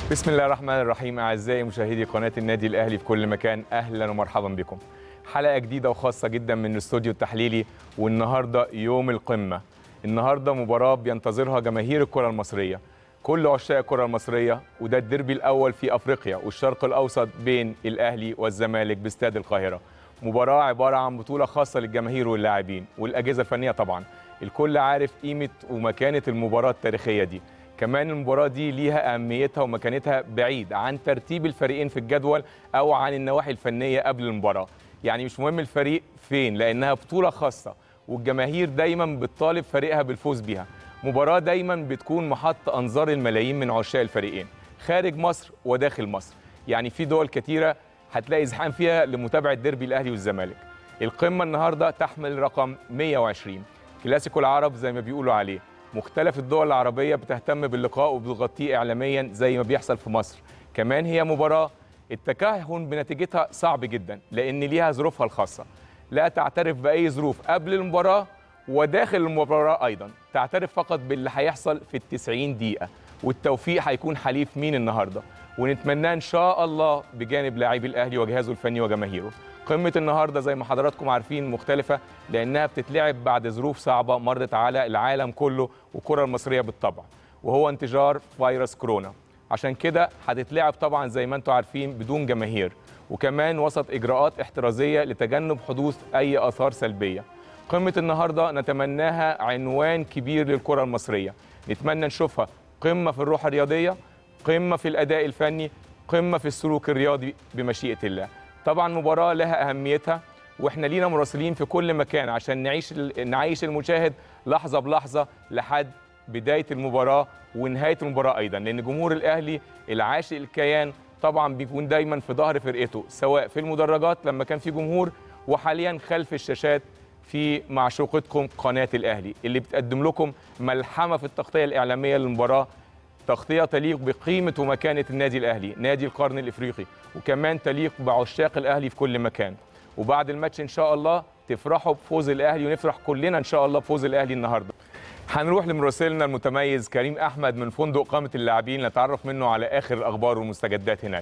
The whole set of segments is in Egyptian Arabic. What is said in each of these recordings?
بسم الله الرحمن الرحيم اعزائي مشاهدي قناه النادي الاهلي في كل مكان اهلا ومرحبا بكم حلقه جديده وخاصه جدا من الاستوديو التحليلي والنهارده يوم القمه النهارده مباراه بينتظرها جماهير الكره المصريه كل عشاق الكره المصريه وده الديربي الاول في افريقيا والشرق الاوسط بين الاهلي والزمالك باستاد القاهره مباراه عباره عن بطوله خاصه للجماهير واللاعبين والاجهزه الفنيه طبعا الكل عارف قيمه ومكانه المباراه التاريخيه دي كمان المباراة دي ليها أهميتها ومكانتها بعيد عن ترتيب الفريقين في الجدول أو عن النواحي الفنية قبل المباراة يعني مش مهم الفريق فين لأنها بطولة خاصة والجماهير دايما بتطالب فريقها بالفوز بيها مباراة دايما بتكون محط أنظار الملايين من عشاق الفريقين خارج مصر وداخل مصر يعني في دول كتيرة هتلاقي ازحام فيها لمتابعة ديربي الأهلي والزمالك القمة النهاردة تحمل رقم 120 كلاسيكو العرب زي ما بيقولوا عليه مختلف الدول العربية بتهتم باللقاء وبتغطيه إعلاميا زي ما بيحصل في مصر كمان هي مباراة التكهن بنتيجتها صعب جدا لأن ليها ظروفها الخاصة لا تعترف بأي ظروف قبل المباراة وداخل المباراة أيضا تعترف فقط باللي هيحصل في التسعين دقيقة والتوفيق هيكون حليف مين النهاردة ونتمناه إن شاء الله بجانب لاعبي الأهلي وجهازه الفني وجماهيره قمة النهاردة زي ما حضراتكم عارفين مختلفة لأنها بتتلعب بعد ظروف صعبة مرت على العالم كله والكرة المصرية بالطبع وهو انتشار فيروس كورونا عشان كده هتتلعب طبعا زي ما انتم عارفين بدون جماهير وكمان وسط إجراءات احترازية لتجنب حدوث أي آثار سلبية قمة النهاردة نتمناها عنوان كبير للكرة المصرية نتمنى نشوفها قمة في الروح الرياضية قمة في الأداء الفني قمة في السلوك الرياضي بمشيئة الله طبعا مباراة لها أهميتها واحنا لينا مراسلين في كل مكان عشان نعيش نعيش المشاهد لحظة بلحظة لحد بداية المباراة ونهاية المباراة أيضا لأن جمهور الأهلي العاشق الكيان طبعا بيكون دايما في ظهر فرقته سواء في المدرجات لما كان في جمهور وحاليا خلف الشاشات في معشوقتكم قناة الأهلي اللي بتقدم لكم ملحمة في التغطية الإعلامية للمباراة تغطية تليق بقيمة ومكانة النادي الأهلي نادي القرن الإفريقي وكمان تليق بعشاق الأهلي في كل مكان وبعد الماتش إن شاء الله تفرحوا بفوز الأهلي ونفرح كلنا إن شاء الله بفوز الأهلي النهاردة هنروح لمراسلنا المتميز كريم أحمد من فندق قامة اللاعبين نتعرف منه على آخر الأخبار والمستجدات هناك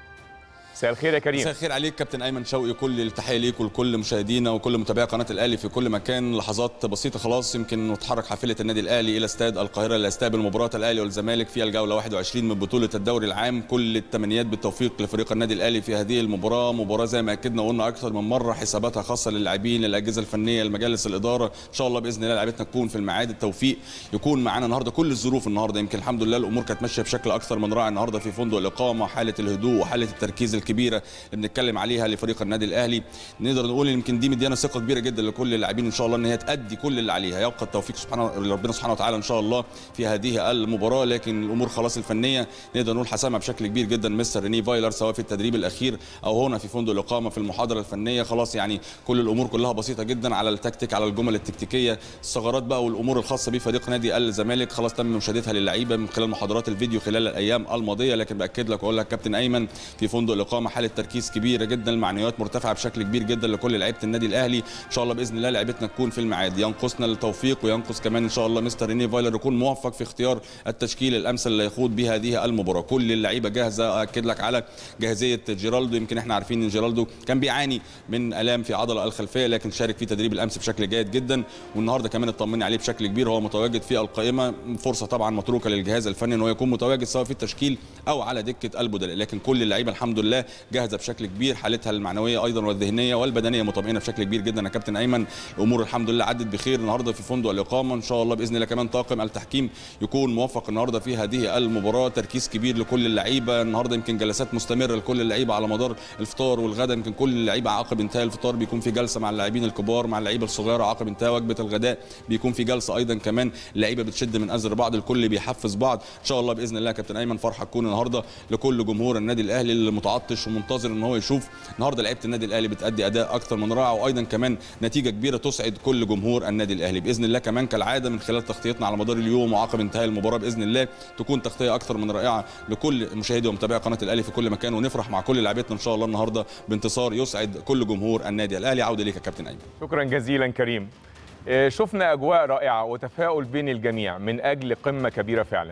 مساء الخير يا كريم مساء الخير عليك كابتن ايمن شوقي كل التحيه ليك ولكل مشاهدينا وكل متابعي قناه الاهلي في كل مكان لحظات بسيطه خلاص يمكن نتحرك حافله النادي الاهلي الى استاد القاهره ليستقبل مباراه الاهلي والزمالك في الجوله 21 من بطوله الدوري العام كل التمنيات بالتوفيق لفريق النادي الاهلي في هذه المباراه مباراه زي ما اكدنا وقلنا اكثر من مره حساباتها خاصه للاعبين للاجهزه الفنيه لمجالس الاداره ان شاء الله باذن الله لعيبتنا تكون في الميعاد التوفيق يكون معانا النهارده كل الظروف النهارده يمكن الحمد لله الامور كانت ماشيه بشكل اكثر من رائع النهارده في فندق الاقامه حاله الهدوء وحاله التركيز الكبيره اللي بنتكلم عليها لفريق النادي الاهلي نقدر نقول يمكن دي مديانا ثقه كبيره جدا لكل اللاعبين ان شاء الله ان هي تادي كل اللي عليها يبقى التوفيق سبحانه ربنا سبحانه وتعالى ان شاء الله في هذه المباراه لكن الامور خلاص الفنيه نقدر نقول حسمها بشكل كبير جدا مستر ريني فايلر سواء في التدريب الاخير او هنا في فندق الاقامه في المحاضره الفنيه خلاص يعني كل الامور كلها بسيطه جدا على التكتيك على الجمل التكتيكيه الثغرات بقى والامور الخاصه بفريق نادي الزمالك خلاص تم مشاهدتها للعيبه من خلال محاضرات الفيديو خلال الايام الماضيه لكن باكد لك واقول لك كابتن ايمن في فندق الاقامه حاله تركيز كبيره جدا المعنويات مرتفعه بشكل كبير جدا لكل لعيبه النادي الاهلي ان شاء الله باذن الله لعيبتنا تكون في الميعاد ينقصنا التوفيق وينقص كمان ان شاء الله مستر ريني فايلر يكون موفق في اختيار التشكيل الامثل اللي يخوض به هذه المباراه كل اللعيبه جاهزه اكد لك على جاهزيه جيرالدو يمكن احنا عارفين ان جيرالدو كان بيعاني من الام في عضله الخلفيه لكن شارك في تدريب الامس بشكل جيد جدا والنهارده كمان اطمنا عليه بشكل كبير هو متواجد في القائمه فرصه طبعا متروكه للجهاز الفني ان هو يكون متواجد سواء في التشكيل او على دكه البدلاء لكن كل اللعيبه الحمد لله جاهزه بشكل كبير حالتها المعنويه ايضا والذهنيه والبدنيه مطمئنه بشكل كبير جدا يا كابتن ايمن الامور الحمد لله عدت بخير النهارده في فندق الاقامه ان شاء الله باذن الله كمان طاقم التحكيم يكون موفق النهارده في هذه المباراه تركيز كبير لكل اللعيبه النهارده يمكن جلسات مستمره لكل اللعيبه على مدار الفطار والغداء يمكن كل اللعيبه عقب انتهاء الفطار بيكون في جلسه مع اللاعبين الكبار مع اللعيبه الصغيره عقب انتهاء وجبه الغداء بيكون في جلسه ايضا كمان اللعيبه بتشد من ازر بعض الكل بيحفز بعض ان شاء الله باذن الله يا كابتن ايمن فرحه تكون النهارده لكل جمهور النادي الاهلي اللي متعطش ومنتظر ان هو يشوف النهارده لعيبه النادي الاهلي بتادي اداء اكثر من رائع وايضا كمان نتيجه كبيره تسعد كل جمهور النادي الاهلي باذن الله كمان كالعاده من خلال تغطيتنا على مدار اليوم وعقب انتهاء المباراه باذن الله تكون تغطيه اكثر من رائعه لكل مشاهدي ومتابعي قناه الاهلي في كل مكان ونفرح مع كل لاعبتنا ان شاء الله النهارده بانتصار يسعد كل جمهور النادي الاهلي عوده ليك يا كابتن ايمن شكرا جزيلا كريم آه، شفنا اجواء رائعه وتفاؤل بين الجميع من اجل قمه كبيره فعلا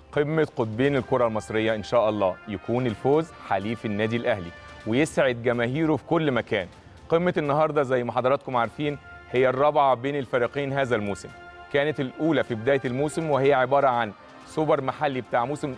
قمه قطبين الكره المصريه ان شاء الله يكون الفوز حليف النادي الاهلي ويسعد جماهيره في كل مكان قمه النهارده زي ما حضراتكم عارفين هي الرابعه بين الفريقين هذا الموسم كانت الاولى في بدايه الموسم وهي عباره عن سوبر محلي بتاع موسم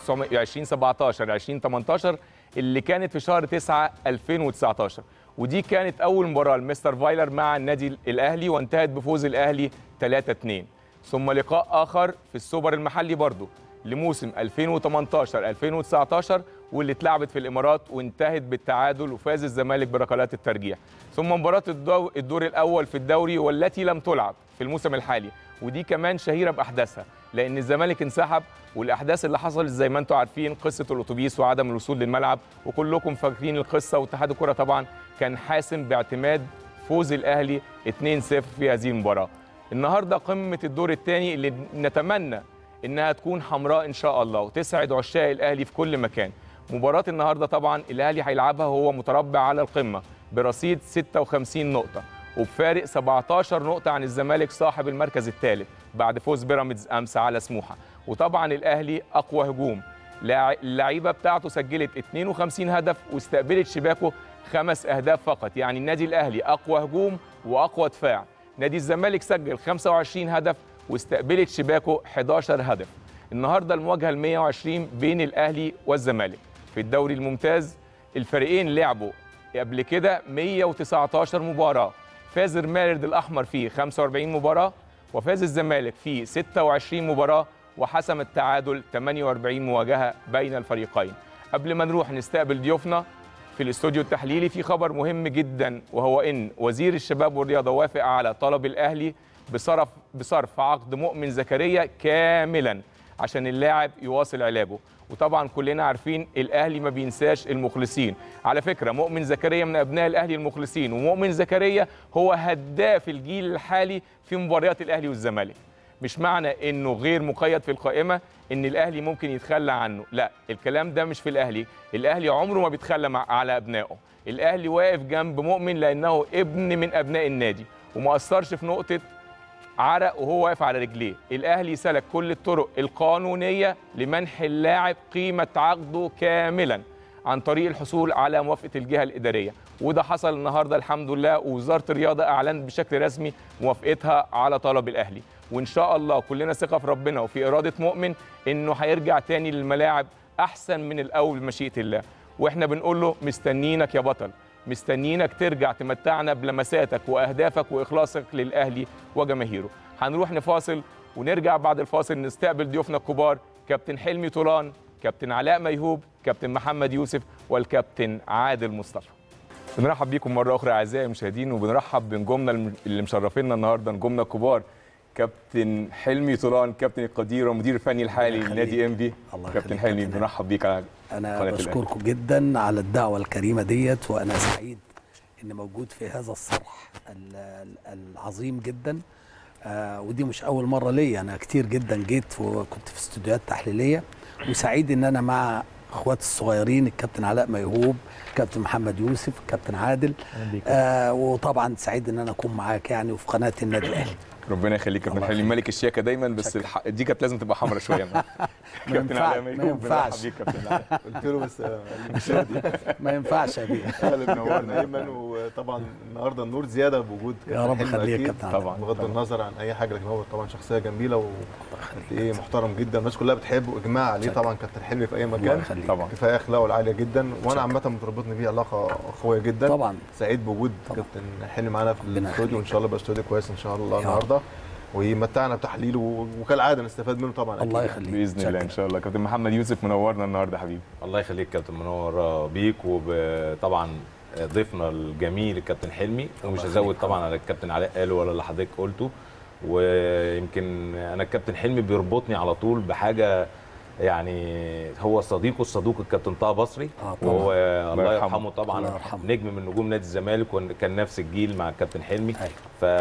1917 2018 اللي كانت في شهر 9 2019 ودي كانت اول مباراه لمستر فايلر مع النادي الاهلي وانتهت بفوز الاهلي 3 2 ثم لقاء اخر في السوبر المحلي برضه لموسم 2018 2019 واللي اتلعبت في الامارات وانتهت بالتعادل وفاز الزمالك بركلات الترجيح ثم مباراه الدو- الدور الاول في الدوري والتي لم تلعب في الموسم الحالي ودي كمان شهيره باحداثها لان الزمالك انسحب والاحداث اللي حصلت زي ما انتم عارفين قصه الاتوبيس وعدم الوصول للملعب وكلكم فاكرين القصه واتحاد الكره طبعا كان حاسم باعتماد فوز الاهلي 2-0 في هذه المباراه النهارده قمه الدور الثاني اللي نتمنى انها تكون حمراء ان شاء الله وتسعد عشاق الاهلي في كل مكان مباراه النهارده طبعا الاهلي هيلعبها وهو متربع على القمه برصيد 56 نقطه وبفارق 17 نقطه عن الزمالك صاحب المركز الثالث بعد فوز بيراميدز امس على سموحه وطبعا الاهلي اقوى هجوم لاع- اللعيبه بتاعته سجلت 52 هدف واستقبلت شباكه خمس اهداف فقط يعني النادي الاهلي اقوى هجوم واقوى دفاع نادي الزمالك سجل 25 هدف واستقبلت شباكه 11 هدف النهارده المواجهه ال 120 بين الاهلي والزمالك في الدوري الممتاز الفريقين لعبوا قبل كده 119 مباراه فاز المارد الاحمر فيه 45 مباراه وفاز الزمالك فيه 26 مباراه وحسم التعادل 48 مواجهه بين الفريقين قبل ما نروح نستقبل ضيوفنا في الاستوديو التحليلي في خبر مهم جدا وهو ان وزير الشباب والرياضه وافق على طلب الاهلي بصرف بصرف عقد مؤمن زكريا كاملا عشان اللاعب يواصل علاجه وطبعا كلنا عارفين الاهلي ما بينساش المخلصين على فكره مؤمن زكريا من ابناء الاهلي المخلصين ومؤمن زكريا هو هداف الجيل الحالي في مباريات الاهلي والزمالك مش معنى انه غير مقيد في القائمه ان الاهلي ممكن يتخلى عنه لا الكلام ده مش في الاهلي الاهلي عمره ما بيتخلى مع على ابنائه الاهلي واقف جنب مؤمن لانه ابن من ابناء النادي وما اثرش في نقطه عرق وهو واقف على رجليه الاهلي سلك كل الطرق القانونيه لمنح اللاعب قيمه عقده كاملا عن طريق الحصول على موافقه الجهه الاداريه وده حصل النهارده الحمد لله ووزاره الرياضه اعلنت بشكل رسمي موافقتها على طلب الاهلي وان شاء الله كلنا ثقه في ربنا وفي اراده مؤمن انه هيرجع تاني للملاعب احسن من الاول بمشيئه الله واحنا بنقول له مستنيينك يا بطل مستنيينك ترجع تمتعنا بلمساتك واهدافك واخلاصك للاهلي وجماهيره هنروح نفاصل ونرجع بعد الفاصل نستقبل ضيوفنا الكبار كابتن حلمي طولان كابتن علاء ميهوب كابتن محمد يوسف والكابتن عادل مصطفى بنرحب بيكم مره اخرى اعزائي المشاهدين وبنرحب بنجومنا الم- اللي مشرفينا النهارده نجومنا الكبار كابتن حلمي طولان كابتن القدير والمدير الفني الحالي الله لنادي يخليك. ام بي الله كابتن يخليك حلمي كابتن. بنرحب بيك على انا قناة الأهلي. بشكركم جدا على الدعوه الكريمه ديت وانا سعيد اني موجود في هذا الصرح ال- ال- العظيم جدا آه ودي مش اول مره ليا انا كتير جدا جيت وكنت في استوديوهات تحليليه وسعيد ان انا مع اخواتي الصغيرين الكابتن علاء ميهوب كابتن محمد يوسف كابتن عادل آه وطبعا سعيد ان انا اكون معاك يعني وفي قناه النادي الاهلي ربنا يخليك كابتن الله حلمي يخليك. ملك الشياكه دايما بس الح... دي كانت لازم تبقى حمرا شويه ما ينفع- علاء ما ميهوب، ينفعش. بنرحب بيك كابتن علاء. قلت له بس مش راضي ما ينفعش يا بيه اهلا نورنا ايمن وطبعا النهارده النور زياده بوجود يا رب حلمي خليك أكيد. كابتن علاء. طبعا بغض النظر عن اي حاجه لكن هو طبعا شخصيه جميله وقد ايه محترم جدا الناس كلها بتحبه اجماع عليه شكرا. طبعا كابتن حلمي في اي الله مكان يخليك طبعا كفايه اخلاقه العاليه جدا وانا عامه بتربطني بيه علاقه قويه جدا طبعا سعيد بوجود طبعا. كابتن حلمي معانا في ربنا الاستوديو يخليك. وان شاء الله يبقى استوديو كويس ان شاء الله يا النهارده ويمتعنا بتحليله و- وكالعاده نستفاد منه طبعا الله أكيد. يخليك باذن الله ان شكرا. شاء الله كابتن محمد يوسف منورنا النهارده حبيبي الله يخليك كابتن منور بيك وطبعا ضيفنا الجميل الكابتن حلمي ومش الله هزود يخليك. طبعا على الكابتن علاء قاله ولا اللي حضرتك قلته ويمكن انا الكابتن حلمي بيربطني على طول بحاجه يعني هو صديقه الصدوق الكابتن طه بصري آه طبعا. وهو الله الله يرحمه. يرحمه طبعا الله يرحمه. نجم من نجوم نادي الزمالك وكان نفس الجيل مع الكابتن حلمي أيوة.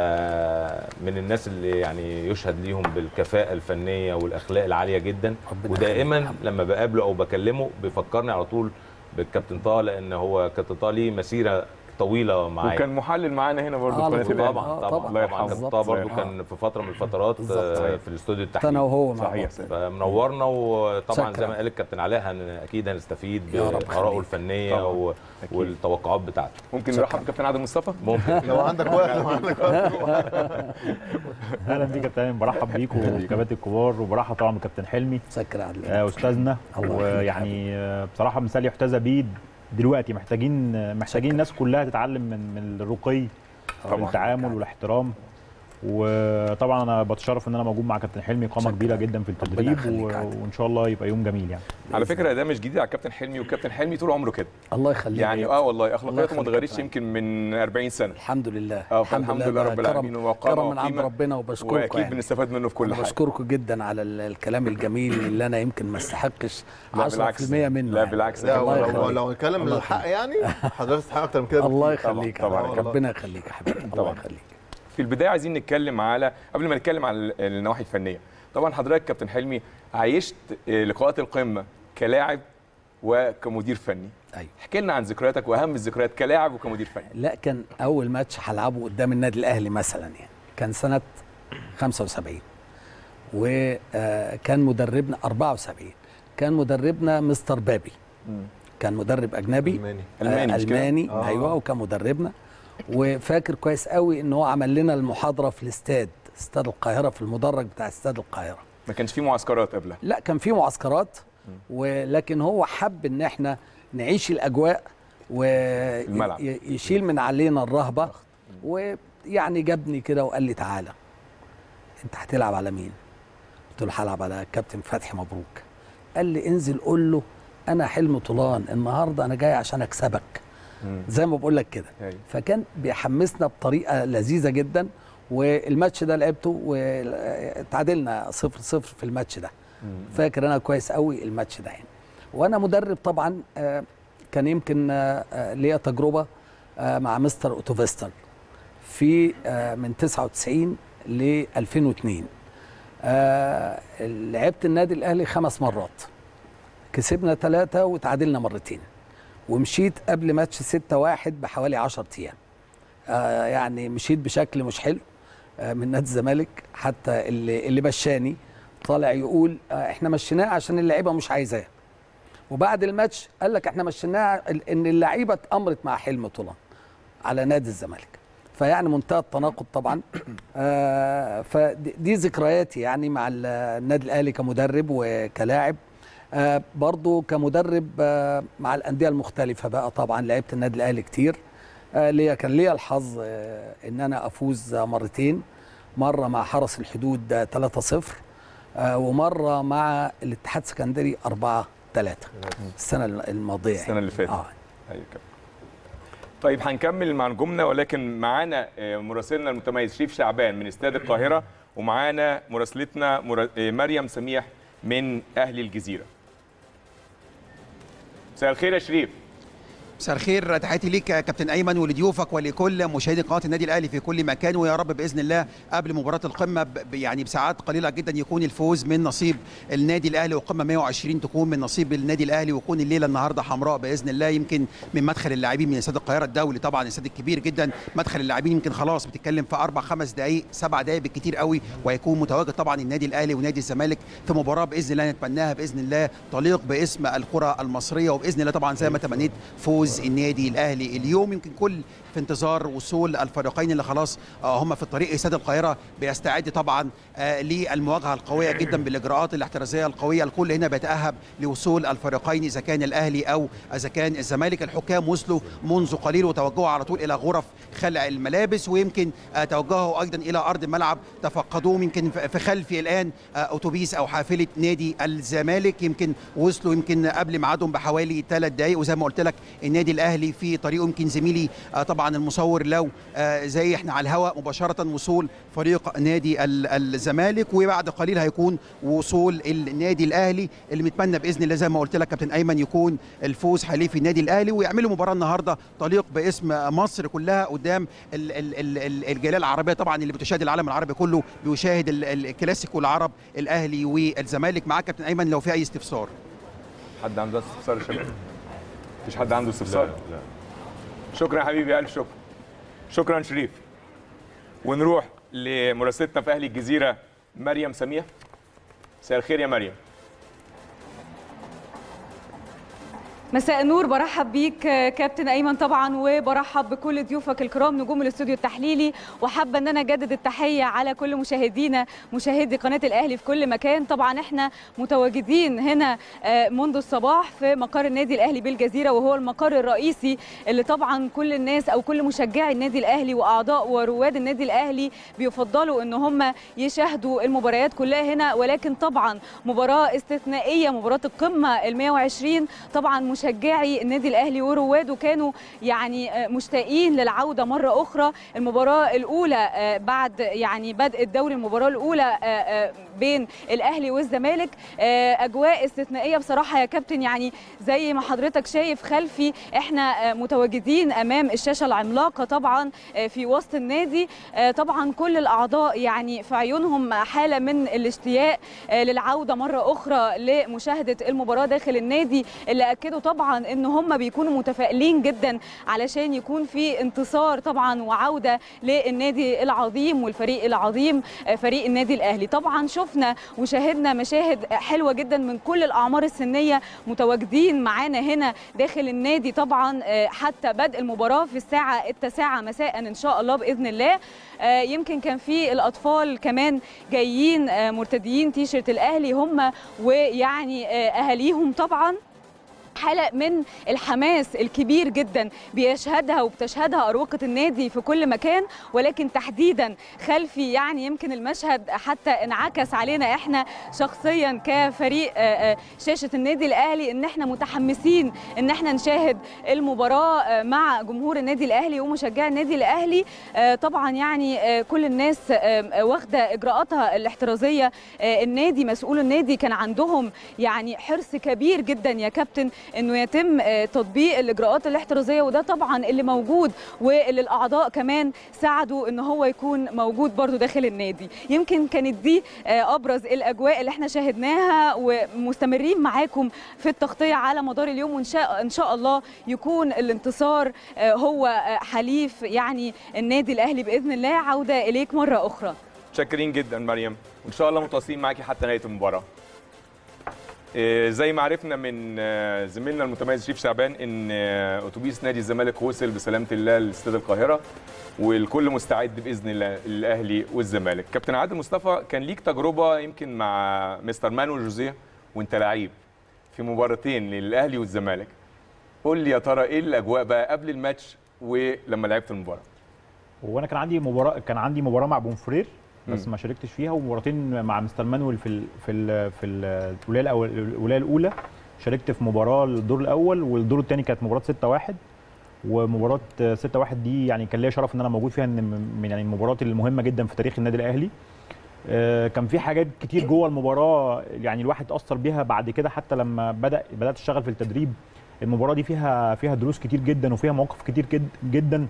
فمن الناس اللي يعني يشهد ليهم بالكفاءه الفنيه والاخلاق العاليه جدا ربنا ودائما يخليك. لما بقابله او بكلمه بيفكرني على طول بالكابتن طه لان هو كابتن طه ليه مسيره طويله معايا وكان محلل معانا هنا برضه آه، في قناه على طول. الاهلي طبعا آه، طبعا طبعاً. طبعا الله كان يرحمه. طبعا برضه بالظبط. كان في فتره من الفترات بالظبط. آه، في الاستوديو التحليلي انا وهو مع صحيح. بعض. فمنورنا وطبعا شكراً. زي ما قال الكابتن علاء هن اكيد هنستفيد يا رب بارائه خليك. الفنيه طبعاً. و... أكيد. والتوقعات بتاعته ممكن شكراً. نرحب بكابتن عادل مصطفى ممكن لو عندك وقت لو عندك وقت اهلا بيك يا كابتن برحب بيكم والكباتن الكبار وبرحب طبعا بكابتن حلمي سكر عدل آه، استاذنا الله ويعني آه، بصراحه مثال يحتذى بيه دلوقتي محتاجين آه، محتاجين الناس كلها تتعلم من من الرقي طبعاً. والتعامل والاحترام وطبعا انا بتشرف ان انا موجود مع كابتن حلمي قامه شكراً. كبيره جدا في ربنا التدريب يخليك و... يا عادل. وان شاء الله يبقى يوم جميل يعني على فكره ده مش جديد على الكابتن حلمي والكابتن حلمي طول عمره كده الله يخليك يعني اه والله اخلاقياته ما يخليك اتغيرتش كابتن. يمكن من 40 سنه الحمد لله اه فالحمد لله ده رب العالمين كرم, ووقامه كرم من عند وقيمة. ربنا وبشكركم واكيد يعني. بنستفاد منه في كل انا حاجه بشكركم جدا على ال- الكلام الجميل اللي انا يمكن ما استحقش 10% لا بالعكس. منه لا يعني. بالعكس. لا الله هو لو يخليك. لو نتكلم الله الحق يعني حضرتك تستحق اكتر من كده الله بكتير. يخليك طبعاً، طبعا والله. ربنا يخليك يا حبيبي الله طبعاً. يخليك في البدايه عايزين نتكلم على قبل ما نتكلم على ال- النواحي الفنيه طبعا حضرتك كابتن حلمي عايشت آه، لقاءات القمه كلاعب وكمدير فني ايوه احكي لنا عن ذكرياتك واهم الذكريات كلاعب وكمدير فني لا كان اول ماتش هلعبه قدام النادي الاهلي مثلا يعني كان سنه 75 وكان مدربنا 74 كان مدربنا مستر بابي كان مدرب اجنبي ألماني. ألماني آه مش كده؟ الماني آه. ايوه وكان مدربنا وفاكر كويس قوي ان هو عمل لنا المحاضره في الاستاد استاد القاهره في المدرج بتاع استاد القاهره ما كانش في معسكرات قبلها لا كان في معسكرات ولكن هو حب ان احنا نعيش الاجواء الملعب. ويشيل من علينا الرهبه ويعني جابني كده وقال لي تعالى انت هتلعب على مين؟ قلت له هلعب على كابتن فتحي مبروك قال لي انزل قول له انا حلم طولان النهارده انا جاي عشان اكسبك زي ما بقول لك كده أيوة. فكان بيحمسنا بطريقه لذيذه جدا والماتش ده لعبته وتعادلنا صفر صفر في الماتش ده فاكر انا كويس قوي الماتش ده يعني وانا مدرب طبعا آه، كان يمكن آه، آه، ليا تجربه آه، مع مستر اوتوفيستر في آه، من 99 ل 2002 آه، لعبت النادي الاهلي خمس مرات كسبنا ثلاثه وتعادلنا مرتين ومشيت قبل ماتش 6 1 بحوالي 10 ايام آه يعني مشيت بشكل مش حلو آه من نادي الزمالك حتى اللي اللي مشاني طالع يقول آه احنا مشيناه عشان اللعيبه مش عايزاه وبعد الماتش قال لك احنا مشيناه ال- ان اللعيبه اتامرت مع حلم طولان على نادي الزمالك فيعني منتهى التناقض طبعا آه فدي دي ذكرياتي يعني مع ال- النادي الاهلي كمدرب وكلاعب آه برضو كمدرب آه مع الانديه المختلفه بقى طبعا لعبت النادي الاهلي كتير آه ليا كان ليا الحظ آه ان انا افوز آه مرتين مره مع حرس الحدود آه 3-0 آه ومره مع الاتحاد السكندري 4 3 السنه الماضيه السنة اللي فاتت. اه ايوه كده طيب هنكمل مع نجومنا ولكن معانا آه، مراسلنا المتميز شريف شعبان من استاد القاهره ومعانا مراسلتنا مرا- آه، مريم سميح من اهل الجزيره مساء الخير يا شريف مساء الخير تحياتي ليك يا كابتن ايمن ولضيوفك ولكل مشاهدي قناه النادي الاهلي في كل مكان ويا رب باذن الله قبل مباراه القمه ب- ب- يعني بساعات قليله جدا يكون الفوز من نصيب النادي الاهلي وقمه 120 تكون من نصيب النادي الاهلي ويكون الليله النهارده حمراء باذن الله يمكن من مدخل اللاعبين من استاد القاهره الدولي طبعا الاستاد الكبير جدا مدخل اللاعبين يمكن خلاص بتتكلم في اربع خمس دقائق سبع دقائق بالكتير قوي وهيكون متواجد طبعا النادي الاهلي ونادي الزمالك في مباراه باذن الله نتمناها باذن الله تليق باسم الكره المصريه وباذن الله طبعا زي ما تمنيت فوز النادي الاهلي اليوم يمكن كل في انتظار وصول الفريقين اللي خلاص آه، هم في الطريق استاد القاهره بيستعد طبعا آه، للمواجهه القويه جدا بالاجراءات الاحترازيه القويه الكل هنا بيتاهب لوصول الفريقين اذا كان الاهلي او اذا كان الزمالك الحكام وصلوا منذ قليل وتوجهوا على طول الى غرف خلع الملابس ويمكن آه، توجهوا ايضا الى ارض الملعب تفقدوهم يمكن في في خلفي الان آه، اتوبيس او حافله نادي الزمالك يمكن وصلوا يمكن قبل ميعادهم بحوالي ثلاث دقائق وزي ما قلت لك النادي الاهلي في طريقه يمكن زميلي آه، طبعا المصور لو آه، زي احنا على الهواء مباشره وصول فريق نادي ال- الزمالك وبعد قليل هيكون وصول النادي الاهلي اللي متمنى باذن الله زي ما قلت لك كابتن ايمن يكون الفوز حليف النادي الاهلي ويعملوا مباراه النهارده تليق باسم مصر كلها قدام ال- ال- ال- ال- الجاليه العربيه طبعا اللي بتشاهد العالم العربي كله بيشاهد ال- ال- الكلاسيكو العرب الاهلي والزمالك معاك كابتن ايمن لو في اي استفسار حد عنده استفسار يا شباب مفيش حد عنده لا استفسار لا شكرا يا حبيبي الف شكر شكرا شريف ونروح لمراسلتنا في اهلي الجزيره مريم سميح مساء الخير يا مريم مساء النور برحب بيك كابتن ايمن طبعا وبرحب بكل ضيوفك الكرام نجوم الاستوديو التحليلي وحابه ان انا اجدد التحيه على كل مشاهدينا مشاهدي قناه الاهلي في كل مكان طبعا احنا متواجدين هنا منذ الصباح في مقر النادي الاهلي بالجزيره وهو المقر الرئيسي اللي طبعا كل الناس او كل مشجعي النادي الاهلي واعضاء ورواد النادي الاهلي بيفضلوا ان هم يشاهدوا المباريات كلها هنا ولكن طبعا مباراه استثنائيه مباراه القمه ال 120 طبعا مشجعي النادي الاهلي ورواده كانوا يعني مشتاقين للعوده مره اخرى المباراه الاولى بعد يعني بدء الدوري المباراه الاولى بين الاهلي والزمالك اجواء استثنائيه بصراحه يا كابتن يعني زي ما حضرتك شايف خلفي احنا متواجدين امام الشاشه العملاقه طبعا في وسط النادي طبعا كل الاعضاء يعني في عيونهم حاله من الاشتياق للعوده مره اخرى لمشاهده المباراه داخل النادي اللي اكدوا طبعا ان هم بيكونوا متفائلين جدا علشان يكون في انتصار طبعا وعوده للنادي العظيم والفريق العظيم فريق النادي الاهلي طبعا شفنا وشاهدنا مشاهد حلوه جدا من كل الاعمار السنيه متواجدين معانا هنا داخل النادي طبعا حتى بدء المباراه في الساعه التاسعه مساء ان شاء الله باذن الله يمكن كان في الاطفال كمان جايين مرتديين تيشرت الاهلي هم ويعني اهاليهم طبعا حاله من الحماس الكبير جدا بيشهدها وبتشهدها اروقه النادي في كل مكان ولكن تحديدا خلفي يعني يمكن المشهد حتى انعكس علينا احنا شخصيا كفريق شاشه النادي الاهلي ان احنا متحمسين ان احنا نشاهد المباراه مع جمهور النادي الاهلي ومشجعي النادي الاهلي طبعا يعني كل الناس واخده اجراءاتها الاحترازيه النادي مسؤول النادي كان عندهم يعني حرص كبير جدا يا كابتن انه يتم تطبيق الاجراءات الاحترازيه وده طبعا اللي موجود واللي الاعضاء كمان ساعدوا ان هو يكون موجود برضو داخل النادي يمكن كانت دي ابرز الاجواء اللي احنا شاهدناها ومستمرين معاكم في التغطيه على مدار اليوم وان شاء ان شاء الله يكون الانتصار هو حليف يعني النادي الاهلي باذن الله عوده اليك مره اخرى شاكرين جدا مريم وان شاء الله متواصلين معاكي حتى نهايه المباراه زي ما عرفنا من زميلنا المتميز شريف شعبان ان اتوبيس نادي الزمالك وصل بسلامه الله لاستاد القاهره والكل مستعد باذن الله الاهلي والزمالك كابتن عادل مصطفى كان ليك تجربه يمكن مع مستر مانويل جوزيه وانت لعيب في مباراتين للاهلي والزمالك قول لي يا ترى ايه الاجواء بقى قبل الماتش ولما لعبت المباراه وانا كان عندي مباراه كان عندي مباراه مع بونفرير بس ما شاركتش فيها ومباراتين مع مستر مانويل في ال في ال في الولايه الاول الولايه الاولى شاركت في مباراه الدور الاول والدور الثاني كانت مباراه 6 1 ومباراه 6 1 دي يعني كان ليا شرف ان انا موجود فيها من يعني المباريات المهمه جدا في تاريخ النادي الاهلي كان في حاجات كتير جوه المباراه يعني الواحد اتاثر بيها بعد كده حتى لما بدا بدات اشتغل في التدريب المباراه دي فيها فيها دروس كتير جدا وفيها مواقف كتير جدا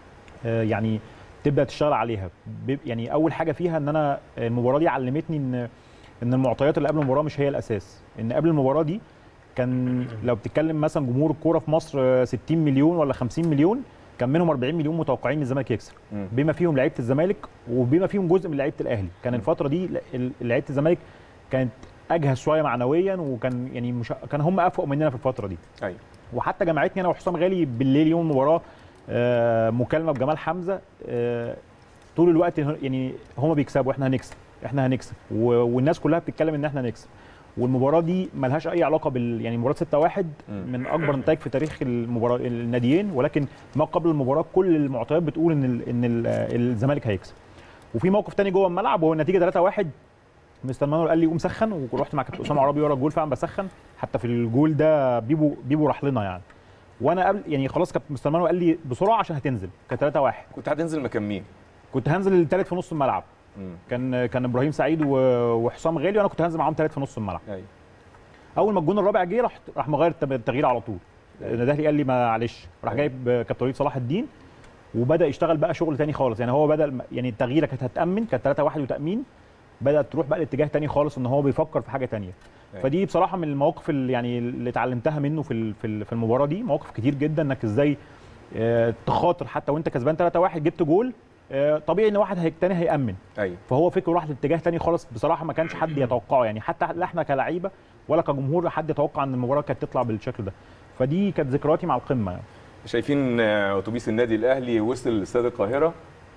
يعني تبدا تشتغل عليها يعني اول حاجه فيها ان انا المباراه دي علمتني ان ان المعطيات اللي قبل المباراه مش هي الاساس ان قبل المباراه دي كان لو بتتكلم مثلا جمهور الكوره في مصر 60 مليون ولا 50 مليون كان منهم 40 مليون متوقعين ان الزمالك يكسب بما فيهم لعيبه الزمالك وبما فيهم جزء من لعيبه الاهلي كان الفتره دي لعيبه الزمالك كانت اجهز شويه معنويا وكان يعني مش كان هم افوق مننا في الفتره دي ايوه وحتى جمعتني انا وحسام غالي بالليل يوم المباراه آه مكالمه بجمال حمزه آه طول الوقت يعني هما بيكسبوا احنا هنكسب احنا هنكسب والناس كلها بتتكلم ان احنا هنكسب والمباراه دي ملهاش اي علاقه بال يعني مباراه 6 1 من اكبر نتائج في تاريخ المباراه الناديين ولكن ما قبل المباراه كل المعطيات بتقول ان ال ان ال الزمالك هيكسب وفي موقف تاني جوه الملعب وهو النتيجه 3 1 مستر مانويل قال لي قوم سخن ورحت مع كابتن اسامه عرابي ورا الجول فعلا بسخن حتى في الجول ده بيبو بيبو راح لنا يعني وانا قبل يعني خلاص كابتن مستر مانويل قال لي بسرعه عشان هتنزل كان 3 1 كنت هتنزل مكان مين؟ كنت هنزل الثالث في نص الملعب مم. كان كان ابراهيم سعيد وحسام غالي وانا كنت هنزل معاهم ثالث في نص الملعب أيوة. اول ما الجون الرابع جه راح راح مغير التغيير على طول نده لي قال لي معلش راح جايب كابتن وليد صلاح الدين وبدا يشتغل بقى شغل تاني خالص يعني هو بدا يعني التغييره كانت هتامن كانت 3 1 وتامين بدات تروح بقى لاتجاه تاني خالص ان هو بيفكر في حاجه تانية أيوة. فدي بصراحه من المواقف اللي يعني اللي اتعلمتها منه في في المباراه دي مواقف كتير جدا انك ازاي آه، تخاطر حتى وانت كسبان 3-1 جبت جول آه، طبيعي ان واحد هي- تاني هيامن ايوه فهو فكره راح لاتجاه تاني خالص بصراحه ما كانش حد يتوقعه يعني حتى لا احنا كلعيبه ولا كجمهور حد يتوقع ان المباراه كانت تطلع بالشكل ده فدي كانت ذكرياتي مع القمه يعني شايفين آه، اتوبيس النادي الاهلي وصل لاستاد القاهره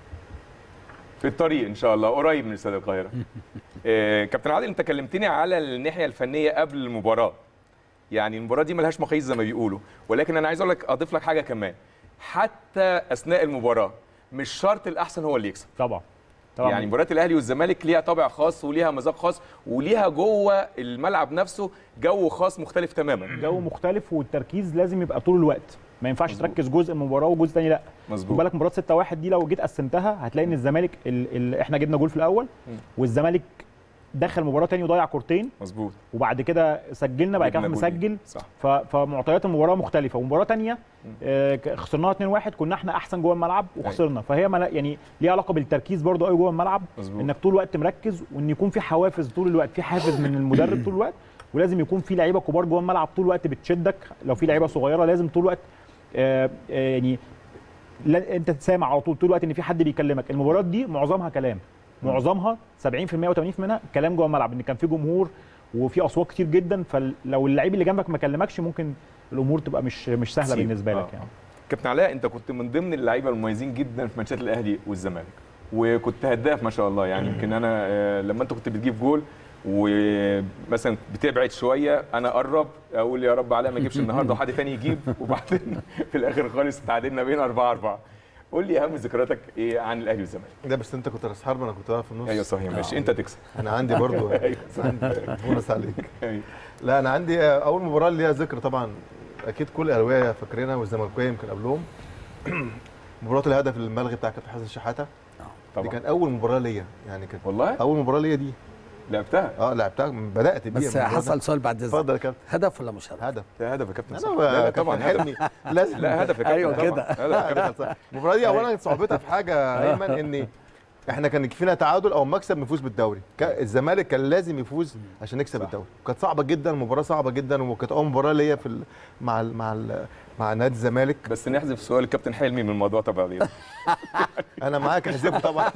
في الطريق ان شاء الله قريب من استاد القاهره آه، كابتن عادل انت كلمتني على الناحيه الفنيه قبل المباراه يعني المباراه دي ملهاش مقاييس زي ما بيقولوا ولكن انا عايز اقول لك اضيف لك حاجه كمان حتى اثناء المباراه مش شرط الاحسن هو اللي يكسب طبعا طبعا يعني مباراه الاهلي والزمالك ليها طابع خاص وليها مذاق خاص وليها جوه الملعب نفسه جو خاص مختلف تماما جو مختلف والتركيز لازم يبقى طول الوقت ما ينفعش تركز جزء من المباراه وجزء تاني لا خد مظبوط بالك مباراه 6 1 دي لو جيت قسمتها هتلاقي ان الزمالك ال... ال... احنا جبنا جول في الاول والزمالك دخل مباراه تاني وضيع كورتين مظبوط وبعد كده سجلنا بعد كده جبنا احنا جولين. مسجل صح ف... فمعطيات المباراه مختلفه ومباراه تانية آه ك- خسرناها 2 1 كنا احنا احسن جوه الملعب وخسرنا فهي ملا... يعني ليها علاقه بالتركيز برضو قوي جوه الملعب مظبوط انك طول الوقت مركز وان يكون في حوافز طول الوقت في حافز من المدرب طول الوقت ولازم يكون في لعيبه كبار جوه الملعب طول الوقت بتشدك لو في لعيبه صغيره لازم طول الوقت آه آه يعني لا انت تسامع على طول طول الوقت ان في حد بيكلمك المباريات دي معظمها كلام معظمها 70% و80% منها كلام جوه الملعب ان كان في جمهور وفي اصوات كتير جدا فلو اللعيب اللي جنبك ما كلمكش ممكن الامور تبقى مش مش سهله تسيب. بالنسبه آه. لك يعني كابتن علاء انت كنت من ضمن اللعيبه المميزين جدا في ماتشات الاهلي والزمالك وكنت هداف ما شاء الله يعني يمكن انا آه، لما انت كنت بتجيب جول ومثلا بتبعد شويه انا اقرب اقول يا رب علاء ما يجيبش النهارده وحد تاني يجيب وبعدين في الاخر خالص تعادلنا بين 4 4 قول لي اهم ذكرياتك ايه عن الاهلي والزمالك ده بس انت كنت راس حرب انا كنت واقف في النص ايوه صحيح ماشي انت تكسب انا عندي برضو أيوة. عندي بونص عليك أيوة. لا انا عندي اول مباراه ليها ذكر طبعا اكيد كل الاهلاويه فاكرينها والزملكاويه يمكن قبلهم مباراه الهدف الملغي بتاع كابتن حسن شحاته دي طبعا كانت اول مباراه ليا يعني كانت والله اول مباراه ليا دي لعبتها اه لعبتها بدات بيها بس المباراة دي. حصل سؤال بعد اذنك اتفضل يا كابتن هدف ولا مش هدف؟ هدف ده هدف يا كابتن صح. انا لا لا كابتن طبعا هدف حلمي لازم لا هدف يا كابتن أيوة طبعاً. كده. هدف يا كابتن. المباراه دي اولا صعوبتها في حاجه ايمن ان احنا كان يكفينا تعادل او مكسب نفوز بالدوري كا- الزمالك كان لازم يفوز عشان نكسب صح. الدوري كانت صعبه جدا مباراه صعبه جدا وكانت اول مباراه ليا في ال... مع ال... مع ال... مع نادي الزمالك بس نحذف سؤال الكابتن حلمي من الموضوع طبعا دي. انا معاك احذفه طبعا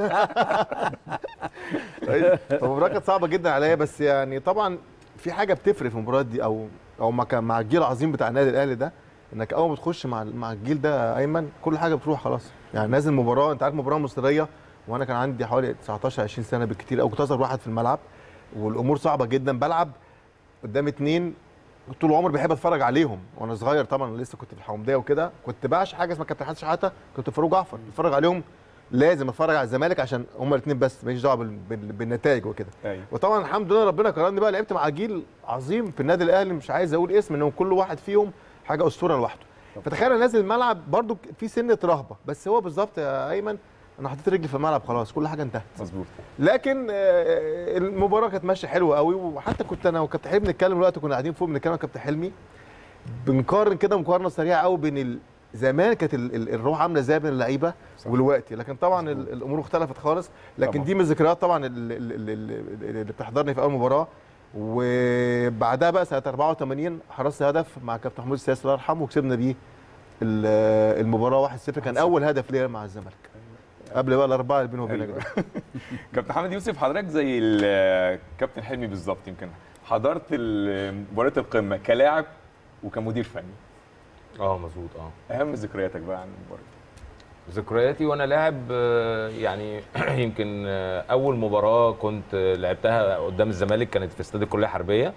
طيب، فالمباراه كانت صعبه جدا عليا بس يعني طبعا في حاجه بتفرق في المباريات دي او او مع كان- مع الجيل العظيم بتاع النادي الاهلي ده انك اول ما تخش مع مع الجيل ده ايمن كل حاجه بتروح خلاص يعني نازل مباراه انت عارف مباراه مصريه وانا كان عندي حوالي 19 20 سنه بالكتير او كنت اصغر واحد في الملعب والامور صعبه جدا بلعب قدام اتنين طول عمري بحب اتفرج عليهم وانا صغير طبعا لسه كنت في الحومديه وكده كنت بعشق حاجه اسمها كابتن حسن شحاته كنت فاروق جعفر اتفرج عليهم لازم اتفرج على الزمالك عشان هما الاثنين بس ماليش دعوه بال- بال- بالنتائج وكده ايوه وطبعا الحمد لله ربنا كرمني بقى لعبت مع جيل عظيم في النادي الاهلي مش عايز اقول اسم انهم كل واحد فيهم حاجه اسطوره لوحده فتخيل انا نازل الملعب برضو في سنه رهبه بس هو بالظبط يا ايمن انا حطيت رجلي في الملعب خلاص كل حاجه انتهت مظبوط لكن آه، المباراه كانت ماشيه حلوه قوي وحتى كنت انا وكابتن حلمي بنتكلم دلوقتي كنا قاعدين فوق بنتكلم مع كابتن حلمي بنقارن كده مقارنه سريعه قوي بين ال- زمان كانت ال- ال- الروح عامله ازاي بين اللعيبه والوقت لكن طبعا ال- الامور اختلفت خالص لكن طبعاً. دي من الذكريات طبعا ال- ال- ال- ال- اللي بتحضرني في اول مباراه وبعدها بقى سنه 84 حرزت هدف مع كابتن محمود السياسي الله يرحمه وكسبنا بيه ال- المباراه 1-0 كان اول هدف ليا مع الزمالك قبل بقى الاربعه اللي بينه وبينك أيوة. دول. كابتن حمد يوسف حضرتك زي الكابتن حلمي بالظبط يمكن حضرت ال- مباراه القمه كلاعب وكمدير فني اه مظبوط اه اهم ذكرياتك بقى عن المباراه ذكرياتي وانا لاعب آه، يعني يمكن آه، اول مباراه كنت آه، لعبتها قدام الزمالك كانت في استاد الكليه الحربيه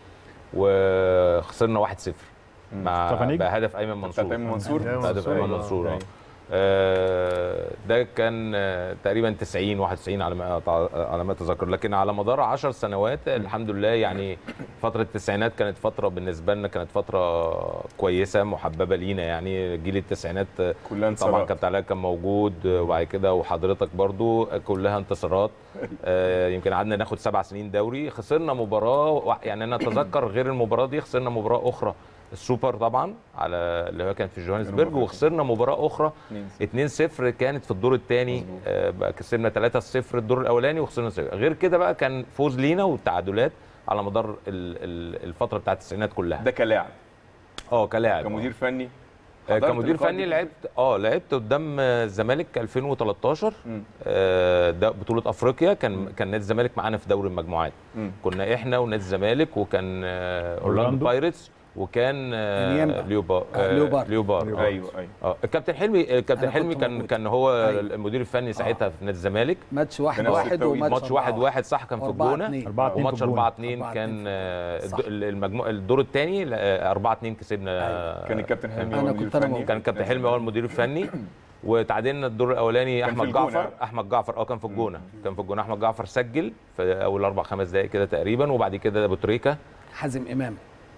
وخسرنا 1-0 مع ستefانيك؟ بهدف ايمن منصور بتاعت ايمن منصور أيوة. بهدف ايمن أيوة. منصور اه أيوة. آه، ده كان آه، تقريبا 90 91 على ما أتع- على ما اتذكر لكن على مدار 10 سنوات الحمد لله يعني فتره التسعينات كانت فتره بالنسبه لنا كانت فتره كويسه محببه لينا يعني جيل التسعينات آه، كلها طبعا انتصارات كابتن علاء كان موجود آه، وبعد كده وحضرتك برضو آه، كلها انتصارات آه، يمكن قعدنا ناخد سبع سنين دوري خسرنا مباراه وا- يعني انا اتذكر غير المباراه دي خسرنا مباراه اخرى السوبر طبعا على اللي هو كان في جوهانسبرج وخسرنا مباراه اخرى 2-0 كانت في الدور الثاني بقى كسبنا 3-0 الدور الاولاني وخسرنا 0 غير كده بقى كان فوز لينا والتعادلات على مدار ال- ال- الفتره بتاعت التسعينات كلها ده كلاعب اه كلاعب كمدير فني آه، حضرت كمدير اللقاء فني دي؟ لعبت اه لعبت قدام آه، الزمالك 2013 مم. آه، ده بطوله افريقيا كان كان نادي الزمالك معانا في دوري المجموعات مم. كنا احنا ونادي الزمالك وكان آه، أورلاندو. اورلاندو بايرتس وكان آه، نيمبا. ليوبا آه، ليوبار. ليوبار آه. ايوه ايوه اه الكابتن حلمي الكابتن أنا حلمي كنت كان موجود. كان هو أيوة. المدير الفني ساعتها في نادي الزمالك ماتش واحد بنفس واحد التوقيت. وماتش ماتش واحد أربعة. واحد صح كان في أربعة الجونه اتنين. 4 2 وماتش 4 2 4 كان اتنين. آه، صح. الد- المجموع الدور الثاني 4 2 كسبنا كان الكابتن حلمي أنا هو المدير كنت أنا الفني. موجود. كان الكابتن حلمي هو المدير الفني وتعادلنا الدور الاولاني كان في احمد الجونة. جعفر احمد جعفر اه كان في الجونه كان في الجونه احمد جعفر سجل في اول اربع خمس دقائق كده تقريبا وبعد كده ابو تريكه حازم امام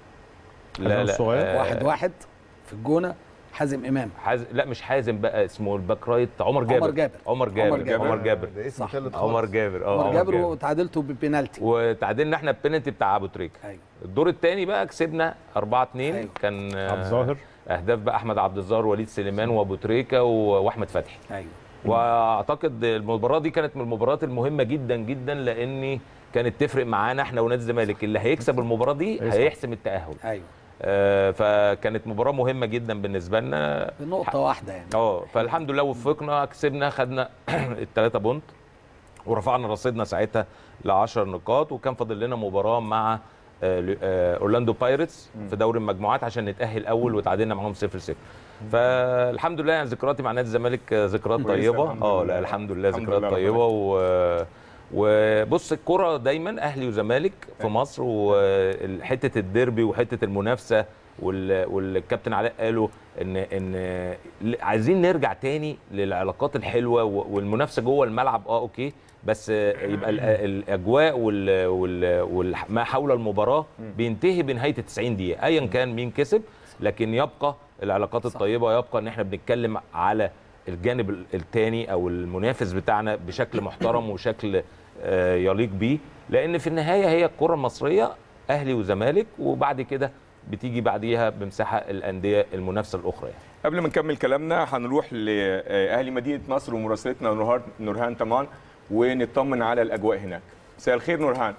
لا لا الصغير. آه، واحد واحد في الجونه حازم امام حازم لا مش حازم بقى اسمه الباك رايت عمر جابر عمر جابر. عمر جابر عمر جابر. عمر جابر ده اسم صح. تالت عمر خالص. جابر اه عمر جابر وتعادلته ببنالتي وتعادلنا احنا البينالتي بتاع ابو تريكه ايوه الدور الثاني بقى كسبنا 4 2 أيوة. كان آه، عبد الظاهر اهداف بقى احمد عبد الظاهر وليد سليمان وابو تريكه و- واحمد فتحي ايوه واعتقد المباراه دي كانت من المباريات المهمه جدا جدا لان كانت تفرق معانا احنا ونادي الزمالك اللي هيكسب المباراه دي هيصعد. هيحسم التاهل ايوه آه فكانت مباراه مهمه جدا بالنسبه لنا بنقطه واحده يعني اه فالحمد لله وفقنا كسبنا خدنا الثلاثه بونت ورفعنا رصيدنا ساعتها ل 10 نقاط وكان فاضل لنا مباراه مع آه، ل- آه، اورلاندو بايرتس في دوري المجموعات عشان نتاهل اول وتعادلنا معاهم 0 0 فالحمد لله يعني ذكرياتي مع نادي الزمالك آه، ذكريات كويسة، طيبه الحمد اه لله. لا الحمد لله الحمد ذكريات لله طيبه و وبص الكرة دايما اهلي وزمالك في مصر وحته الديربي وحته المنافسه وال- والكابتن علاء قالوا ان ان عايزين نرجع تاني للعلاقات الحلوه و- والمنافسه جوه الملعب اه اوكي بس يبقى ال- الاجواء وال وال وما حول المباراه بينتهي بنهايه ال 90 دقيقه ايا كان مين كسب لكن يبقى العلاقات الطيبه يبقى ان احنا بنتكلم على الجانب الثاني او المنافس بتاعنا بشكل محترم وشكل آه، يليق بيه لان في النهايه هي الكره المصريه اهلي وزمالك وبعد كده بتيجي بعديها بمساحه الانديه المنافسه الاخرى يعني. قبل ما نكمل كلامنا هنروح لاهلي مدينه نصر ومراسلتنا نورهان نورهان طمان ونطمن على الاجواء هناك مساء الخير نورهان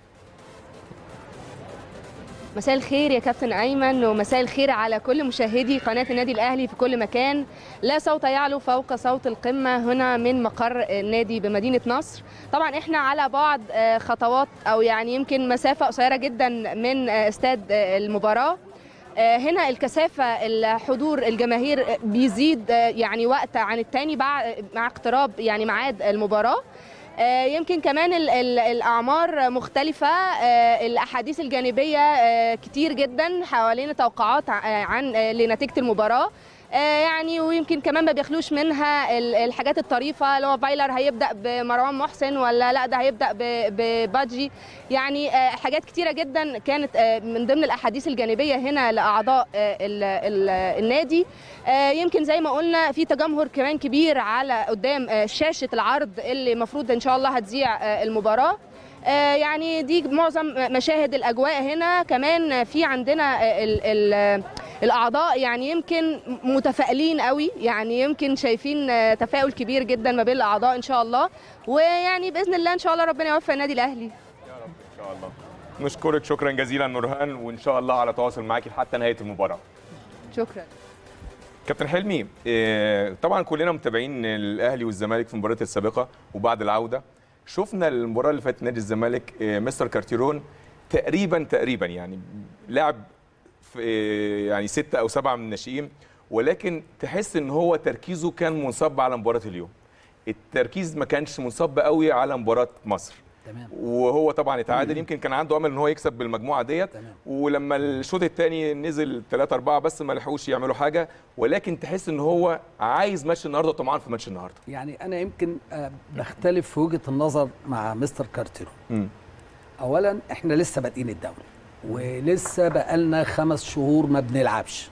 مساء الخير يا كابتن ايمن ومساء الخير على كل مشاهدي قناه النادي الاهلي في كل مكان لا صوت يعلو فوق صوت القمه هنا من مقر النادي بمدينه نصر طبعا احنا على بعد آه، خطوات او يعني يمكن مسافه قصيره جدا من آه، استاد آه، المباراه آه، هنا الكثافة الحضور الجماهير آه، بيزيد آه، يعني وقت عن التاني مع مع اقتراب يعني ميعاد المباراة آه، يمكن كمان ال- ال- الأعمار مختلفة آه، الأحاديث الجانبية آه، كتير جدا حوالين توقعات ع- عن آه، لنتيجة المباراة آه، يعني ويمكن كمان ما بيخلوش منها ال- الحاجات الطريفة اللي هو فايلر هيبدأ بمروان محسن ولا لا ده هيبدأ ب- ببادجي يعني آه، حاجات كتيرة جدا كانت آه، من ضمن الأحاديث الجانبية هنا لأعضاء آه، ال- ال- النادي آه، يمكن زي ما قلنا في تجمهر كمان كبير على قدام آه، شاشة العرض اللي المفروض إن شاء الله هتذيع آه، المباراة آه، يعني دي معظم مشاهد الاجواء هنا كمان في عندنا آه، ال ال الاعضاء يعني يمكن متفائلين قوي يعني يمكن شايفين آه، تفاؤل كبير جدا ما بين الاعضاء ان شاء الله ويعني باذن الله ان شاء الله ربنا يوفق النادي الاهلي ان شاء الله نشكرك شكرا جزيلا نورهان وان شاء الله على تواصل معاكي حتى نهايه المباراه شكرا كابتن حلمي آه، طبعا كلنا متابعين الاهلي والزمالك في المباريات السابقه وبعد العوده شفنا المباراه اللي فاتت نادي الزمالك آه، مستر كارتيرون تقريبا تقريبا يعني لعب في آه، يعني ستة او سبعة من الناشئين ولكن تحس ان هو تركيزه كان منصب على مباراه اليوم التركيز ما كانش منصب قوي على مباراه مصر تمام وهو طبعا اتعادل يمكن كان عنده امل ان هو يكسب بالمجموعه ديت تمام. ولما الشوط الثاني نزل 3 4 بس ما لحقوش يعملوا حاجه ولكن تحس ان هو عايز ماتش النهارده طمعان في ماتش النهارده يعني انا يمكن آه، بختلف في وجهه النظر مع مستر كارتيرو مم. اولا احنا لسه بادئين الدوري ولسه بقالنا خمس شهور ما بنلعبش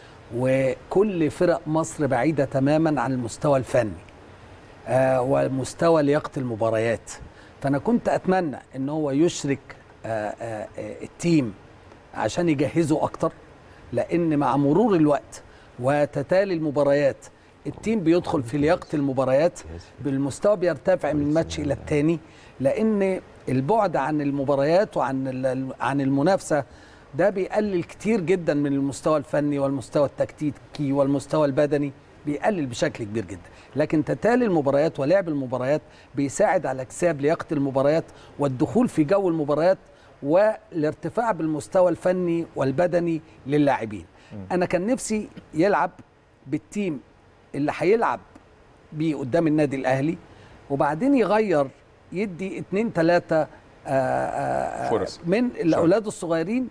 وكل فرق مصر بعيده تماما عن المستوى الفني آه ومستوى لياقه المباريات فانا كنت اتمنى ان هو يشرك آه آه آه، التيم عشان يجهزوا اكتر لان مع مرور الوقت وتتالي المباريات التيم بيدخل في لياقه المباريات بالمستوى بيرتفع من ماتش الى الثاني لان البعد عن المباريات وعن ال- عن المنافسه ده بيقلل كتير جدا من المستوى الفني والمستوى التكتيكي والمستوى البدني بيقلل بشكل كبير جدا لكن تتالي المباريات ولعب المباريات بيساعد على اكساب لياقه المباريات والدخول في جو المباريات والارتفاع بالمستوى الفني والبدني للاعبين انا كان نفسي يلعب بالتيم اللي هيلعب بيه قدام النادي الاهلي وبعدين يغير يدي اتنين تلاتة آه، آه، فرص. من الاولاد الصغيرين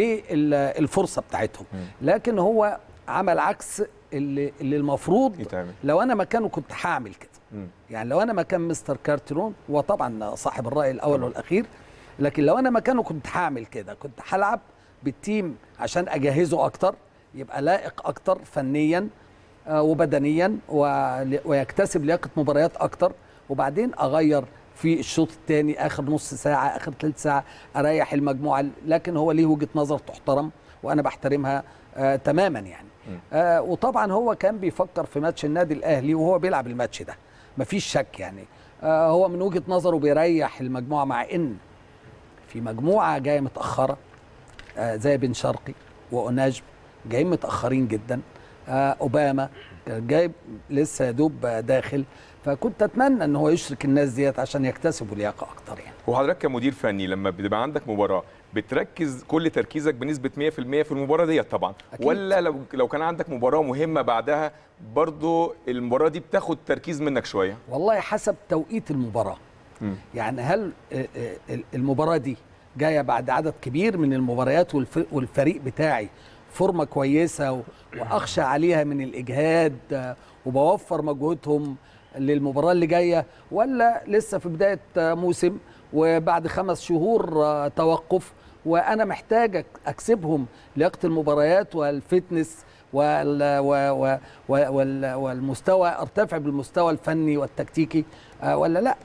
للفرصه بتاعتهم لكن هو عمل عكس اللي, اللي المفروض يتعمل لو انا مكانه كنت هعمل كده مم. يعني لو انا مكان مستر كارترون وطبعا صاحب الراي الاول والاخير لكن لو انا مكانه كنت هعمل كده كنت هلعب بالتيم عشان اجهزه اكتر يبقى لائق اكتر فنيا آه، وبدنيا ول- ويكتسب لياقه مباريات اكتر وبعدين اغير في الشوط الثاني اخر نص ساعه اخر ثلث ساعه اريح المجموعه لكن هو ليه وجهه نظر تحترم وانا بحترمها آه تماما يعني آه وطبعا هو كان بيفكر في ماتش النادي الاهلي وهو بيلعب الماتش ده مفيش شك يعني آه هو من وجهه نظره بيريح المجموعه مع ان في مجموعه جايه متاخره آه زي بن شرقي وأناجم جايين متاخرين جدا آه اوباما كان جايب لسه يا دوب آه، داخل فكنت اتمنى ان هو يشرك الناس ديت عشان يكتسبوا لياقه اكتر يعني وحضرتك كمدير فني لما بيبقى عندك مباراه بتركز كل تركيزك بنسبه 100% في المباراه ديت طبعا أكيد. ولا لو لو كان عندك مباراه مهمه بعدها برضو المباراه دي بتاخد تركيز منك شويه والله حسب توقيت المباراه مم. يعني هل آه، آه، المباراه دي جايه بعد عدد كبير من المباريات والف- والفريق بتاعي فورمه كويسه و- واخشى عليها من الاجهاد آه، وبوفر مجهودهم للمباراه اللي جايه ولا لسه في بدايه آه، موسم وبعد خمس شهور آه، توقف وانا محتاج أك- اكسبهم لياقه المباريات والفتنس وال و و و وال والمستوى ارتفع بالمستوى الفني والتكتيكي آه، ولا لا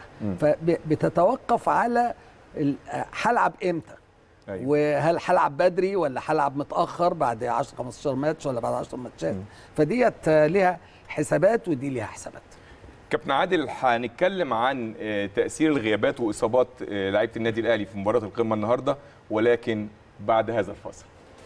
فبتتوقف على ال- آه، هلعب امتى أيوة. وهل هلعب بدري ولا هلعب متاخر بعد 10 15 ماتش ولا بعد 10 ماتشات فديت آه، ليها حسابات ودي ليها حسابات كابتن عادل هنتكلم عن آه، تاثير الغيابات واصابات آه، لعيبه النادي الاهلي في مباراه القمه النهارده ولكن بعد هذا الفاصل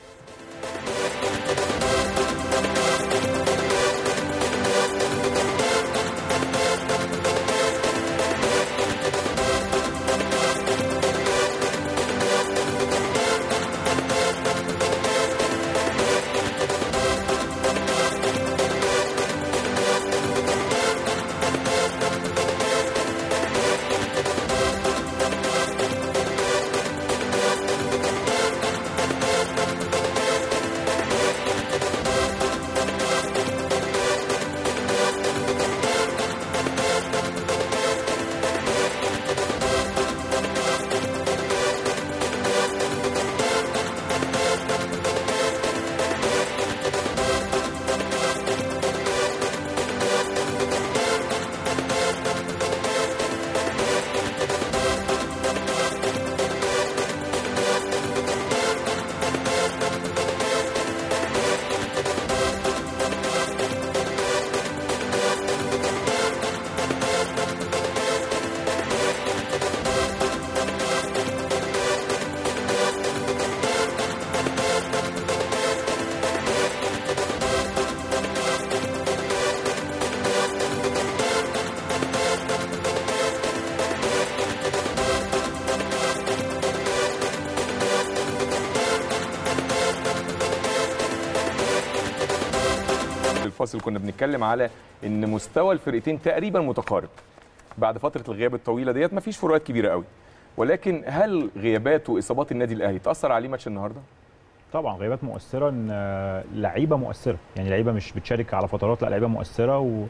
الفاصل كنا بنتكلم على ان مستوى الفرقتين تقريبا متقارب بعد فتره الغياب الطويله ديت مفيش فروقات كبيره قوي ولكن هل غيابات واصابات النادي الاهلي تاثر عليه ماتش النهارده طبعا غيابات مؤثره ان آه، لعيبه مؤثره يعني لعيبه مش بتشارك على فترات لا لعيبه مؤثره و...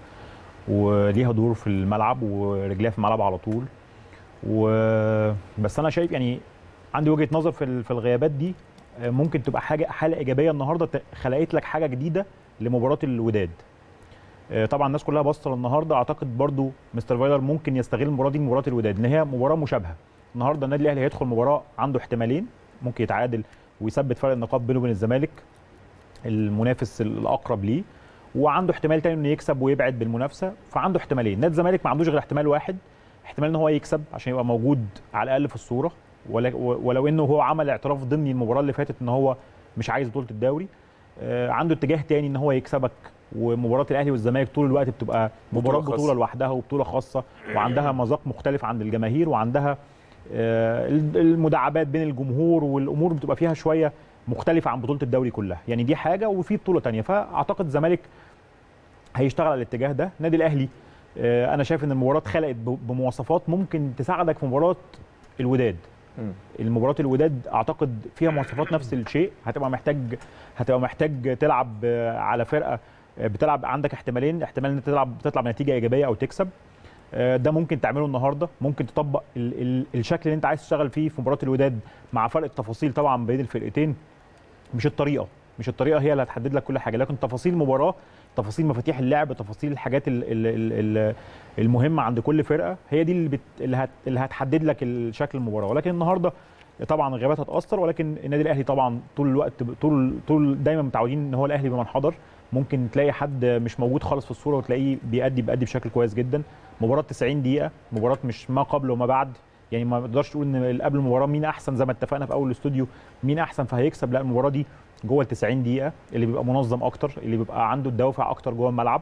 وليها دور في الملعب ورجليها في الملعب على طول و... بس انا شايف يعني عندي وجهه نظر في ال- في الغيابات دي آه، ممكن تبقى حاجه حاله ايجابيه النهارده ت- خلقت لك حاجه جديده لمباراه الوداد آه، طبعا الناس كلها باصه النهارده اعتقد برضو مستر فايلر ممكن يستغل المباراه دي مباراه الوداد لان هي مباراه مشابهه النهارده النادي الاهلي هيدخل مباراه عنده احتمالين ممكن يتعادل ويثبت فرق النقاط بينه وبين الزمالك المنافس الاقرب ليه وعنده احتمال تاني انه يكسب ويبعد بالمنافسه فعنده احتمالين نادي الزمالك ما عندوش غير احتمال واحد احتمال ان هو يكسب عشان يبقى موجود على الاقل في الصوره ولا- ولو انه هو عمل اعتراف ضمني المباراه اللي فاتت ان هو مش عايز بطوله الدوري آه، عنده اتجاه تاني ان هو يكسبك ومباراه الاهلي والزمالك طول الوقت بتبقى مباراه بطولة بطوله خاصة. لوحدها وبطوله خاصه وعندها مذاق مختلف عند الجماهير وعندها آه، المداعبات بين الجمهور والامور بتبقى فيها شويه مختلفه عن بطوله الدوري كلها يعني دي حاجه وفي بطوله تانية فاعتقد الزمالك هيشتغل على الاتجاه ده النادي الاهلي آه، انا شايف ان المباراه اتخلقت ب- بمواصفات ممكن تساعدك في مباراه الوداد مم. المباراه الوداد اعتقد فيها مواصفات نفس الشيء هتبقى محتاج هتبقى محتاج تلعب آه، على فرقه آه، بتلعب عندك احتمالين احتمال ان انت تلعب تطلع بنتيجه ايجابيه او تكسب آه، ده ممكن تعمله النهارده ممكن تطبق ال ال الشكل اللي انت عايز تشتغل فيه في مباراه الوداد مع فرق التفاصيل طبعا بين الفرقتين مش الطريقه مش الطريقه هي اللي هتحدد لك كل حاجه لكن تفاصيل المباراه تفاصيل مفاتيح اللعب تفاصيل الحاجات ال ال ال ال المهمه عند كل فرقه هي دي اللي, بت اللي, هت اللي هتحدد لك شكل المباراه ولكن النهارده طبعا الغيابات هتاثر ولكن النادي الاهلي طبعا طول الوقت طول طول دايما متعودين ان هو الاهلي بمن حضر ممكن تلاقي حد مش موجود خالص في الصوره وتلاقيه بيأدي بيأدي بشكل كويس جدا مباراه 90 دقيقه مباراه مش ما قبل وما بعد يعني ما تقدرش تقول ان اللي قبل المباراه مين احسن زي ما اتفقنا في اول الاستوديو مين احسن فهيكسب لا المباراه دي جوه ال 90 دقيقه اللي بيبقى منظم اكتر اللي بيبقى عنده الدوافع اكتر جوه الملعب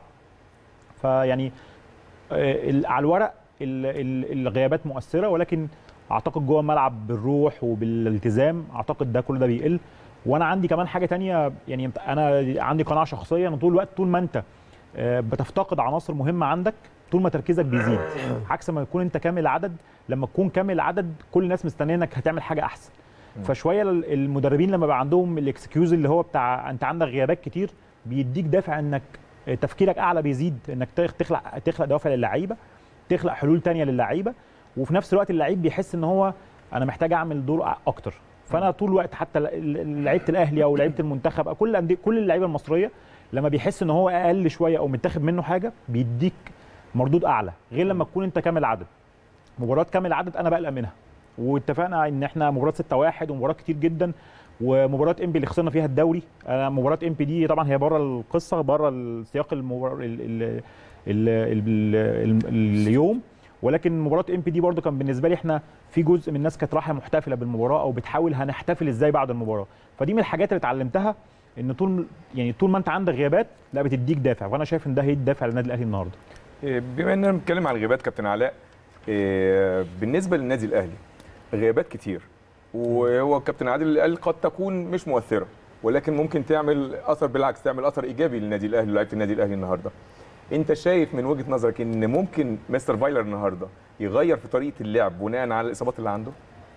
فيعني آه، ال- على الورق ال- ال- الغيابات مؤثره ولكن اعتقد جوه الملعب بالروح وبالالتزام اعتقد ده كل ده بيقل وانا عندي كمان حاجه تانية يعني أنت- انا عندي قناعه شخصيه ان طول الوقت طول ما انت آه، بتفتقد عناصر مهمه عندك طول ما تركيزك بيزيد عكس ما يكون انت كامل عدد لما تكون كامل عدد كل الناس مستنيه انك هتعمل حاجه احسن فشويه ال- المدربين لما بقى عندهم الاكسكيوز اللي هو بتاع انت عندك غيابات كتير بيديك دافع انك تفكيرك اعلى بيزيد انك تخ- تخلق تخلق دوافع للعيبه تخلق حلول تانية للعيبه وفي نفس الوقت اللعيب بيحس ان هو انا محتاج اعمل دور أ- اكتر فانا طول الوقت حتى ل- ل- لعيبه الاهلي او لعيبه المنتخب او كل الأندية- كل اللعيبه المصريه لما بيحس ان هو اقل شويه او متاخد منه حاجه بيديك مردود اعلى غير لما تكون انت كامل عدد مباراه كامل عدد انا بقلق منها واتفقنا ان احنا مباراه 6 1 ومباراه كتير جدا ومباراه امبي اللي خسرنا فيها الدوري انا مباراه امبي دي طبعا هي بره القصه بره السياق المبار... ال... ال... ال... ال... ال... اليوم ولكن مباراه ام بي دي برده كان بالنسبه لي احنا في جزء من الناس كانت رايحه محتفله بالمباراه او بتحاول هنحتفل ازاي بعد المباراه فدي من الحاجات اللي اتعلمتها ان طول يعني طول ما انت عندك غيابات لا بتديك دافع وانا شايف ان ده هيدي دافع للنادي الاهلي النهارده إيه، بما اننا بنتكلم عن الغيابات كابتن علاء إيه، بالنسبه للنادي الاهلي غيابات كتير وهو كابتن عادل قال قد تكون مش مؤثره ولكن ممكن تعمل اثر بالعكس تعمل اثر ايجابي للنادي الاهلي ولاعيبه النادي الاهلي النهارده انت شايف من وجهه نظرك ان ممكن مستر فايلر النهارده يغير في طريقه اللعب بناء على الاصابات اللي عنده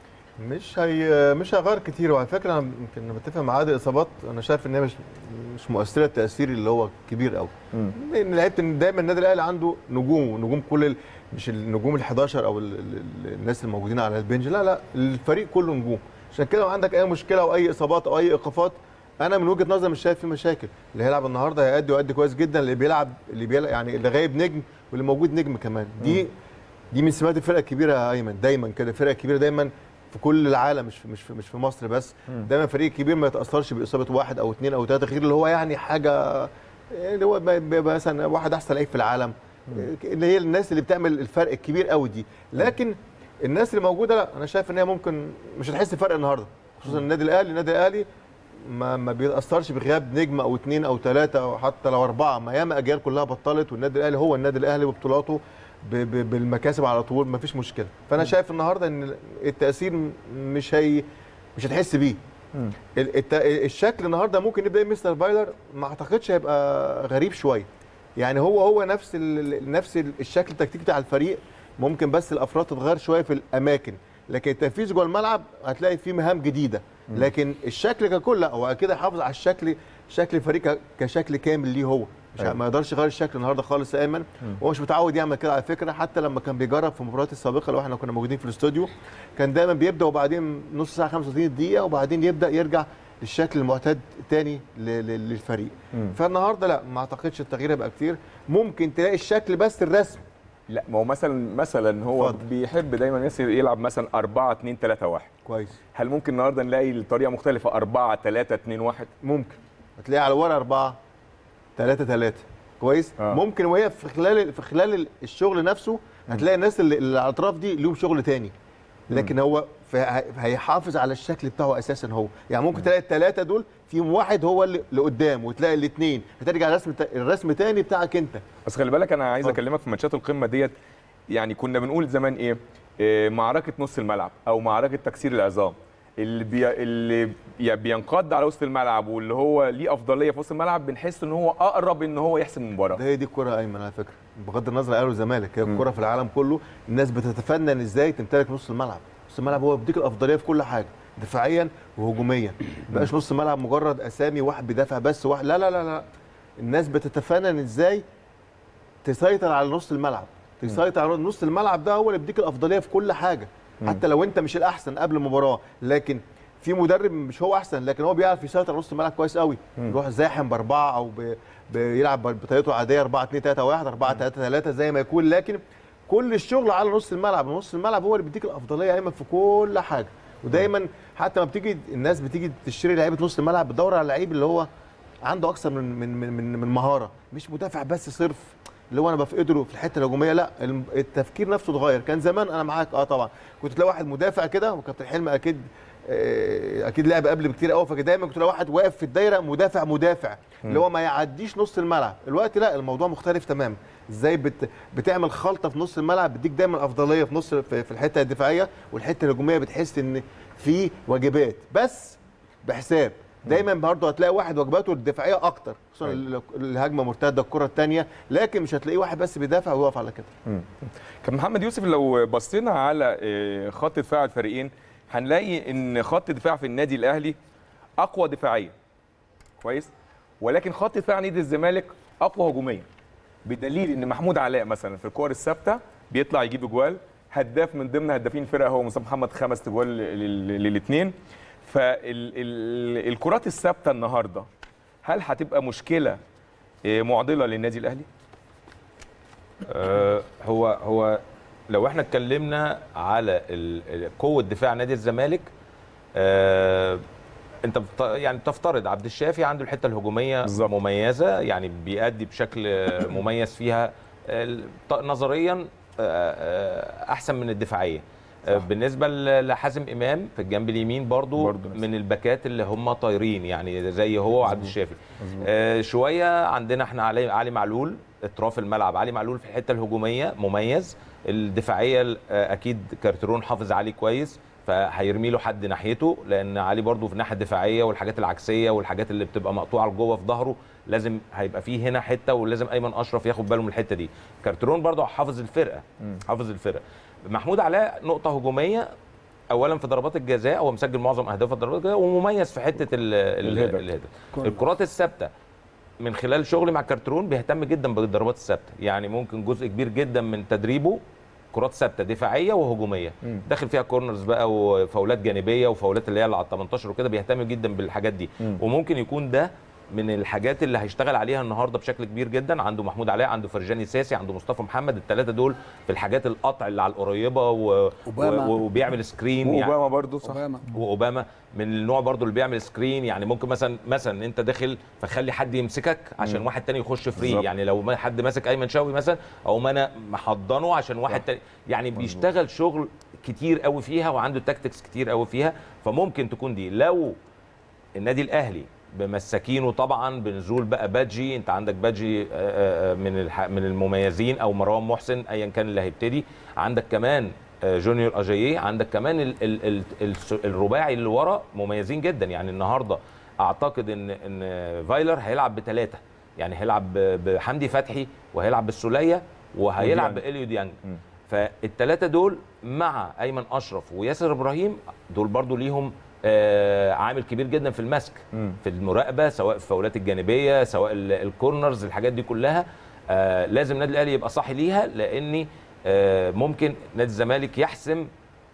مش هي مش هيغير كتير وعلى فكره انا يمكن أنا بتفق مع عادل الاصابات انا شايف ان هي مش مش مؤثره التاثير اللي هو كبير قوي مم. لان لعيبه دايما النادي الاهلي عنده نجوم ونجوم كل ال... مش النجوم ال 11 او ال... ال... ال- الناس الموجودين على البنج لا لا الفريق كله نجوم عشان كده لو عندك اي مشكله او اي اصابات او اي ايقافات انا من وجهه نظري مش شايف في مشاكل اللي هيلعب النهارده هيأدي ويأدي كويس جدا اللي بيلعب اللي بيلعب يعني اللي غايب نجم واللي موجود نجم كمان دي دي من سمات الفرقه الكبيره يا ايمن دايما كده الفرقه الكبيره دايما في كل العالم مش في مش في مش في مصر بس دايما فريق كبير ما يتاثرش باصابه واحد او اثنين او ثلاثه غير اللي هو يعني حاجه اللي هو ب- ب- مثلا واحد احسن لعيب في العالم اللي هي الناس اللي بتعمل الفرق الكبير قوي دي لكن الناس اللي موجوده لا انا شايف ان هي ممكن مش هتحس بفرق النهارده خصوصا النادي الاهلي النادي الاهلي ما ما بيتاثرش بغياب نجم او اثنين او ثلاثه او حتى لو اربعه ما ياما اجيال كلها بطلت والنادي الاهلي هو النادي الاهلي وبطولاته ب- ب- بالمكاسب على طول ما فيش مشكله فانا شايف النهارده ان التاثير م- مش هي مش هتحس بيه ال- الت- الشكل النهارده ممكن يبدا مستر فايلر ما اعتقدش هيبقى غريب شويه يعني هو هو نفس ال- نفس ال- الشكل التكتيكي بتاع الفريق ممكن بس الافراد تتغير شويه في الاماكن لكن التنفيذ جوه الملعب هتلاقي فيه مهام جديده لكن الشكل ككل لا هو كده يحافظ على الشكل شكل الفريق ك- كشكل كامل ليه هو مش أيوة. ما يقدرش يغير الشكل النهارده خالص يا ايمن هو مش متعود يعمل كده على فكره حتى لما كان بيجرب في المباريات السابقه لو احنا كنا موجودين في الاستوديو كان دايما بيبدا وبعدين نص ساعه 35 دقيقه وبعدين يبدا يرجع للشكل المعتاد تاني ل- ل- للفريق مم. فالنهارده لا ما اعتقدش التغيير هيبقى كتير ممكن تلاقي الشكل بس الرسم لا ما هو مثلا مثلا هو اتفضل. بيحب دايما يس- يلعب مثلا 4 2 3 1 كويس هل ممكن النهارده نلاقي الطريقه مختلفه 4 3 2 1 ممكن هتلاقي على ورقه أربعة ثلاثة ثلاثة كويس آه. آه. ممكن وهي في خلال في خلال الشغل نفسه هتلاقي الناس اللي, اللي على الاطراف دي ليهم شغل تاني لكن هو فهيحافظ على الشكل بتاعه اساسا هو يعني ممكن تلاقي الثلاثه دول فيهم واحد هو اللي اللي قدام وتلاقي الاثنين هترجع الرسم الرسم تاني بتاعك انت بس خلي بالك انا عايز اتفضل. اكلمك في ماتشات القمه ديت يعني كنا بنقول زمان ايه, إيه معركه نص الملعب او معركه تكسير العظام اللي بي... اللي بي- بينقض على وسط الملعب واللي هو ليه افضليه في وسط الملعب بنحس ان هو اقرب ان هو يحسم المباراه ده هي دي الكره ايمن على فكره بغض النظر عن الاهلي والزمالك هي الكره في العالم كله الناس بتتفنن ازاي تمتلك نص الملعب نص الملعب هو بيديك الافضليه في كل حاجه دفاعيا وهجوميا ما بقاش نص الملعب مجرد اسامي واحد بيدافع بس واحد لا لا لا لا الناس بتتفنن ازاي تسيطر على نص الملعب تسيطر على نص الملعب ده هو اللي بيديك الافضليه في كل حاجه حتى لو انت مش الاحسن قبل المباراه لكن في مدرب مش هو احسن لكن هو بيعرف يسيطر على نص الملعب كويس قوي يروح زاحم باربعه او ب... بيلعب بطريقته عاديه 4 2 3 1 4 3 3 زي ما يكون لكن كل الشغل على نص الملعب نص الملعب هو اللي بيديك الافضليه ايمن في كل حاجه ودايما حتى ما بتيجي الناس بتيجي تشتري لعيبه نص الملعب بتدور على اللعيب اللي هو عنده اكثر من من من من, من مهاره مش مدافع بس صرف اللي هو انا بفقده في الحته الهجوميه لا الم- التفكير نفسه اتغير كان زمان انا معاك اه طبعا كنت تلاقي واحد مدافع كده وكابتن حلمي اكيد آه، اكيد لعب قبل بكتير قوي فدايما كنت تلاقي واحد واقف في الدايره مدافع مدافع اللي هو ما يعديش نص الملعب الوقت لا الموضوع مختلف تماما ازاي بت بتعمل خلطه في نص الملعب بتديك دايما افضليه في نص في, في الحته الدفاعيه والحته الهجوميه بتحس ان في واجبات بس بحساب دايما برضه هتلاقي واحد واجباته الدفاعيه اكتر خصوصا ال- الهجمه مرتده الكره الثانيه لكن مش هتلاقيه واحد بس بيدافع ويقف على كده كان محمد يوسف لو بصينا على آه، خط دفاع الفريقين هنلاقي ان خط دفاع في النادي الاهلي اقوى دفاعيا كويس ولكن خط دفاع نادي الزمالك اقوى هجوميا بدليل ان محمود علاء مثلا في الكور الثابته بيطلع يجيب اجوال هداف من ضمن هدافين الفرقه هو مصطفى محمد خمس اجوال للاثنين فالكرات الثابته النهارده هل هتبقى مشكله آه، معضله للنادي الاهلي؟ آه، هو هو لو احنا اتكلمنا على ال- ال- قوه دفاع نادي الزمالك آه، انت بت- يعني تفترض عبد الشافي عنده الحته الهجوميه بالظبط. مميزه يعني بيأدي بشكل آه، مميز فيها ال- ط- نظريا آه، آه، احسن من الدفاعيه آه، بالنسبه ل- لحازم امام في الجنب اليمين برضو, برضو نفس من الباكات اللي هم طايرين يعني زي هو وعبد الشافي آه، شويه عندنا احنا علي علي معلول اطراف الملعب علي معلول في الحته الهجوميه مميز الدفاعيه آه، اكيد كارترون حافظ عليه كويس فهيرمي له حد ناحيته لان علي برضو في الناحيه الدفاعيه والحاجات العكسيه والحاجات اللي بتبقى مقطوعه لجوه في ظهره لازم هيبقى فيه هنا حته ولازم ايمن اشرف ياخد باله من الحته دي كارترون برضو حافظ الفرقه حافظ الفرقه محمود علاء نقطه هجوميه اولا في ضربات الجزاء هو مسجل معظم اهدافه في ضربات الجزاء ومميز في حته ال- ال- الهدف. الهدف الكرات الثابته من خلال شغلي مع كارترون بيهتم جدا بالضربات الثابته يعني ممكن جزء كبير جدا من تدريبه كرات ثابته دفاعيه وهجوميه مم. داخل فيها كورنرز بقى وفاولات جانبيه وفاولات اللي هي اللي على ال 18 وكده بيهتم جدا بالحاجات دي مم. وممكن يكون ده من الحاجات اللي هيشتغل عليها النهارده بشكل كبير جدا عنده محمود علاء عنده فرجاني ساسي عنده مصطفى محمد الثلاثه دول في الحاجات القطع اللي على القريبه و... أوباما. و... وبيعمل سكرين يعني واوباما برضه صح اوباما واوباما من النوع برضو اللي بيعمل سكرين يعني ممكن مثلا مثلا انت داخل فخلي حد يمسكك عشان مم. واحد تاني يخش فري بالظبط. يعني لو ما حد ماسك ايمن شوقي مثلا او ما انا محضنه عشان واحد تاني يعني بيشتغل شغل كتير قوي فيها وعنده تاكتكس كتير قوي فيها فممكن تكون دي لو النادي الاهلي بمساكينه طبعا بنزول بقى بادجي انت عندك بادجي آه، آه، من الح- من المميزين او مروان محسن ايا كان اللي هيبتدي عندك كمان آه، جونيور اجاييه عندك كمان ال ال ال ال الرباعي اللي ورا مميزين جدا يعني النهارده اعتقد ان ان فايلر هيلعب بثلاثه يعني هيلعب ب- بحمدي فتحي وهيلعب بالسوليه وهيلعب وديانج. باليو ديانج مم. فالثلاثه دول مع ايمن اشرف وياسر ابراهيم دول برضو ليهم آه، عامل كبير جدا في المسك مم. في المراقبه سواء في الفاولات الجانبيه سواء ال- الكورنرز الحاجات دي كلها آه، لازم النادي الاهلي يبقى صاحي ليها لان آه، ممكن نادي الزمالك يحسم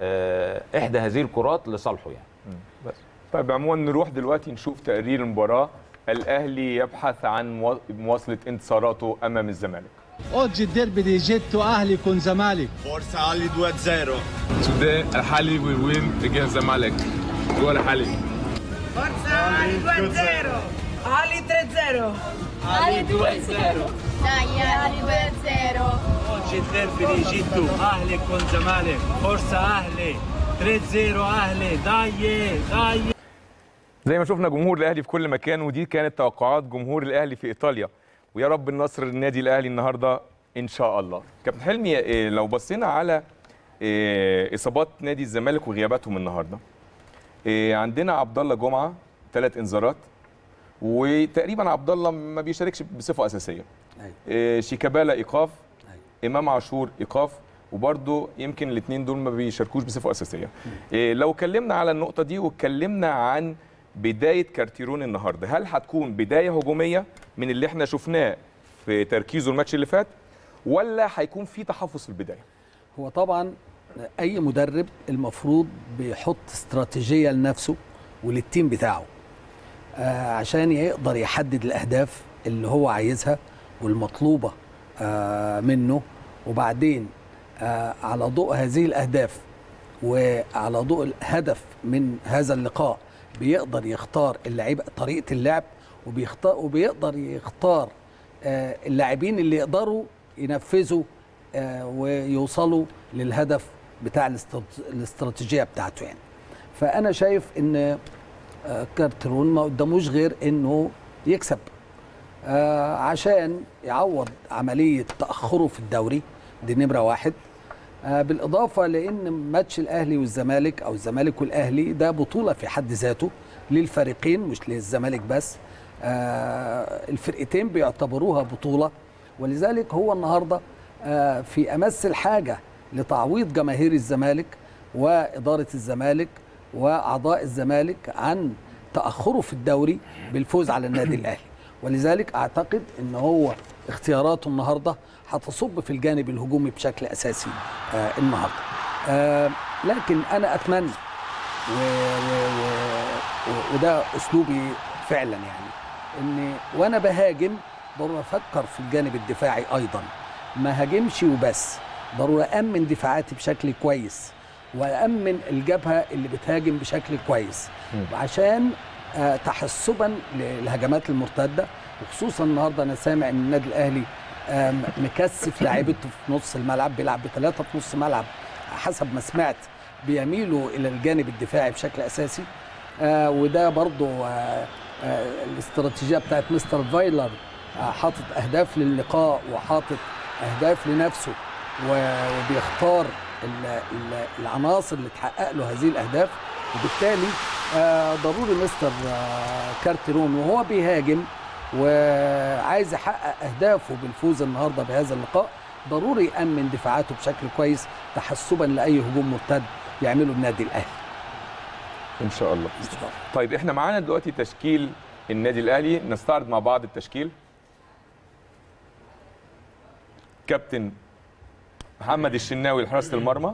آه، احدى هذه الكرات لصالحه يعني طيب عموما نروح دلوقتي نشوف تقرير المباراه الاهلي يبحث عن موا- مواصله انتصاراته امام الزمالك Oggi il derby di Getto Ahli con Zamalek. Forza Ali 2-0. Today, Al Hali will win against Zamalek. Go Al Hali. Forza Ali 2-0. Ali 3-0. Ali 2-0. Dai, Ali 2-0. Oggi il derby di Getto Ahli con Zamalek. Forza Ahli. اهلي داي داي زي ما شفنا جمهور الاهلي في كل مكان ودي كانت توقعات جمهور الاهلي في ايطاليا ويا رب النصر للنادي الاهلي النهارده ان شاء الله كابتن حلمي إيه، لو بصينا على إيه، اصابات نادي الزمالك وغياباتهم النهارده إيه، عندنا عبد الله جمعه ثلاث انذارات وتقريبا عبد الله ما بيشاركش بصفه اساسيه أيوة. إيه، شيكابالا ايقاف امام عاشور ايقاف وبرده يمكن الاثنين دول ما بيشاركوش بصفه اساسيه إيه لو اتكلمنا على النقطه دي واتكلمنا عن بدايه كارتيرون النهارده هل هتكون بدايه هجوميه من اللي احنا شفناه في تركيزه الماتش اللي فات ولا هيكون في تحفظ في البدايه هو طبعا اي مدرب المفروض بيحط استراتيجيه لنفسه وللتيم بتاعه آه عشان يقدر يحدد الاهداف اللي هو عايزها والمطلوبه آه منه وبعدين آه على ضوء هذه الاهداف وعلى ضوء الهدف من هذا اللقاء بيقدر يختار اللعيبه طريقه اللعب وبيختار وبيقدر يختار آه اللاعبين اللي يقدروا ينفذوا آه ويوصلوا للهدف بتاع الاسترات- الاستراتيجيه بتاعته يعني فانا شايف ان آه، كارترون ما قداموش غير انه يكسب آه، عشان يعوض عمليه تاخره في الدوري دي نمره واحد آه، بالاضافه لان ماتش الاهلي والزمالك او الزمالك والاهلي ده بطوله في حد ذاته للفريقين مش للزمالك بس آه، الفرقتين بيعتبروها بطوله ولذلك هو النهارده آه، في امس الحاجه لتعويض جماهير الزمالك واداره الزمالك واعضاء الزمالك عن تاخره في الدوري بالفوز على النادي الاهلي ولذلك اعتقد ان هو اختياراته النهارده هتصب في الجانب الهجومي بشكل اساسي آه النهارده آه لكن انا اتمنى و و و و وده اسلوبي فعلا يعني ان وانا بهاجم ضروري افكر في الجانب الدفاعي ايضا ما هاجمش وبس ضروري امن دفاعاتي بشكل كويس وامن الجبهه اللي بتهاجم بشكل كويس عشان آه، تحسبا للهجمات المرتده وخصوصا النهارده انا سامع ان النادي الاهلي آم، مكثف لاعيبته في نص الملعب بيلعب بثلاثه في نص ملعب حسب ما سمعت بيميلوا الى الجانب الدفاعي بشكل اساسي آه وده برضو آه آه الاستراتيجيه بتاعت مستر فايلر آه حاطط اهداف للقاء وحاطط اهداف لنفسه و- وبيختار ال- ال- العناصر اللي تحقق له هذه الاهداف وبالتالي آه ضروري مستر آه كارتيرون وهو بيهاجم وعايز يحقق اهدافه بالفوز النهارده بهذا اللقاء ضروري يامن دفاعاته بشكل كويس تحسبا لاي هجوم مرتد يعمله النادي الاهلي ان شاء الله طيب احنا معانا دلوقتي تشكيل النادي الاهلي نستعرض مع بعض التشكيل كابتن محمد الشناوي لحراسه المرمى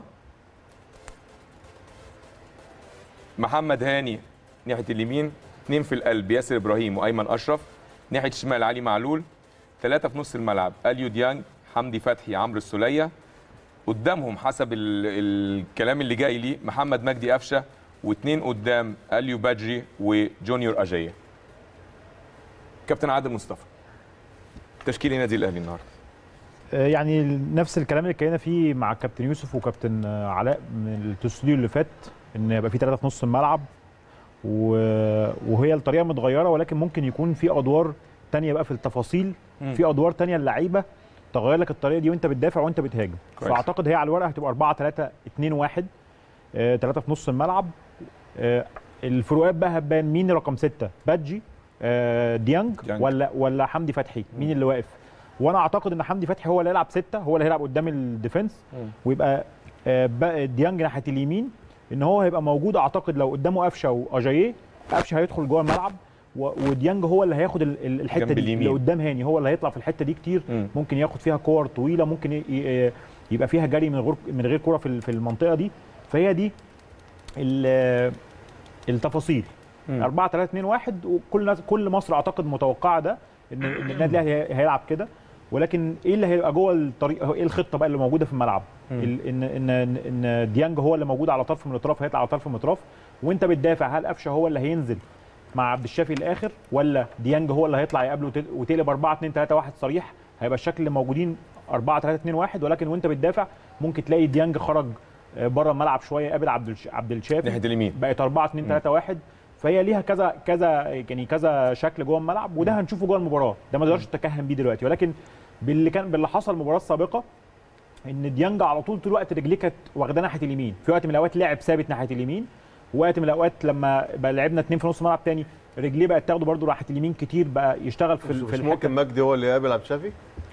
محمد هاني ناحيه اليمين اثنين في القلب ياسر ابراهيم وايمن اشرف ناحيه الشمال علي معلول ثلاثه في نص الملعب اليو ديانج حمدي فتحي عمرو السوليه قدامهم حسب ال الكلام اللي جاي لي محمد مجدي قفشه واثنين قدام اليو باجري وجونيور اجاييه كابتن عادل مصطفى تشكيل النادي الاهلي النهارده آه، يعني نفس الكلام اللي اتكلمنا فيه مع كابتن يوسف وكابتن آه، علاء من الاستوديو اللي فات ان يبقى في ثلاثه في نص الملعب و- وهي الطريقه متغيره ولكن ممكن يكون في ادوار تانية بقى في التفاصيل مم. في ادوار تانية اللعيبه تغير لك الطريقه دي وانت بتدافع وانت بتهاجم كويس. فاعتقد هي على الورق هتبقى 4 3 2 1 ثلاثه في نص الملعب آه، الفروقات بقى هتبان مين رقم ستة بادجي آه، ديانج ديانج. ولا ولا حمدي فتحي مين اللي واقف وانا اعتقد ان حمدي فتحي هو اللي هيلعب ستة هو اللي هيلعب قدام الديفنس ويبقى آه، بقى ديانج ناحيه اليمين ان هو هيبقى موجود اعتقد لو قدامه قفشه واجاييه قفشه هيدخل جوه الملعب و- وديانج هو اللي هياخد ال- ال- الحته جنب دي اليمين. اللي قدام هاني هو اللي هيطلع في الحته دي كتير مم. ممكن ياخد فيها كور طويله ممكن ي- ي- يبقى فيها جري من غير من غير كوره في ال- في المنطقه دي فهي دي ال- التفاصيل مم. 4 3 2 1 وكل ناس كل مصر اعتقد متوقعه ده ان إن النادي الاهلي هي- هيلعب كده ولكن ايه اللي هيبقى جوه الطريق ايه الخطه بقى اللي موجوده في الملعب مم. ال- ان ان ان ديانج هو اللي موجود على طرف من الاطراف هيطلع على طرف من الاطراف وانت بتدافع هل قفشه هو اللي هينزل مع عبد الشافي الاخر ولا ديانج هو اللي هيطلع يقابله وتل- وتقلب 4 2 3 1 صريح هيبقى الشكل اللي موجودين 4 3 2 1 ولكن وانت بتدافع ممكن تلاقي ديانج خرج بره الملعب شويه قابل عبد الش- عبد الشافي ناحيه اليمين بقت 4 2 3 1 فهي ليها كذا كذا يعني كذا شكل جوه الملعب وده هنشوفه جوه المباراه ده ما نقدرش نتكهن بيه دلوقتي ولكن باللي كان باللي حصل المباراه السابقه ان ديانج على طول طول الوقت رجليه كانت واخده ناحيه اليمين في وقت من الاوقات لعب ثابت ناحيه اليمين وقت من الاوقات لما بقى لعبنا اتنين في نص ملعب تاني رجليه بقت تاخده برده ناحيه اليمين كتير بقى يشتغل في ال- في مش الحته ممكن مجدي هو اللي يقابل عبد الشافي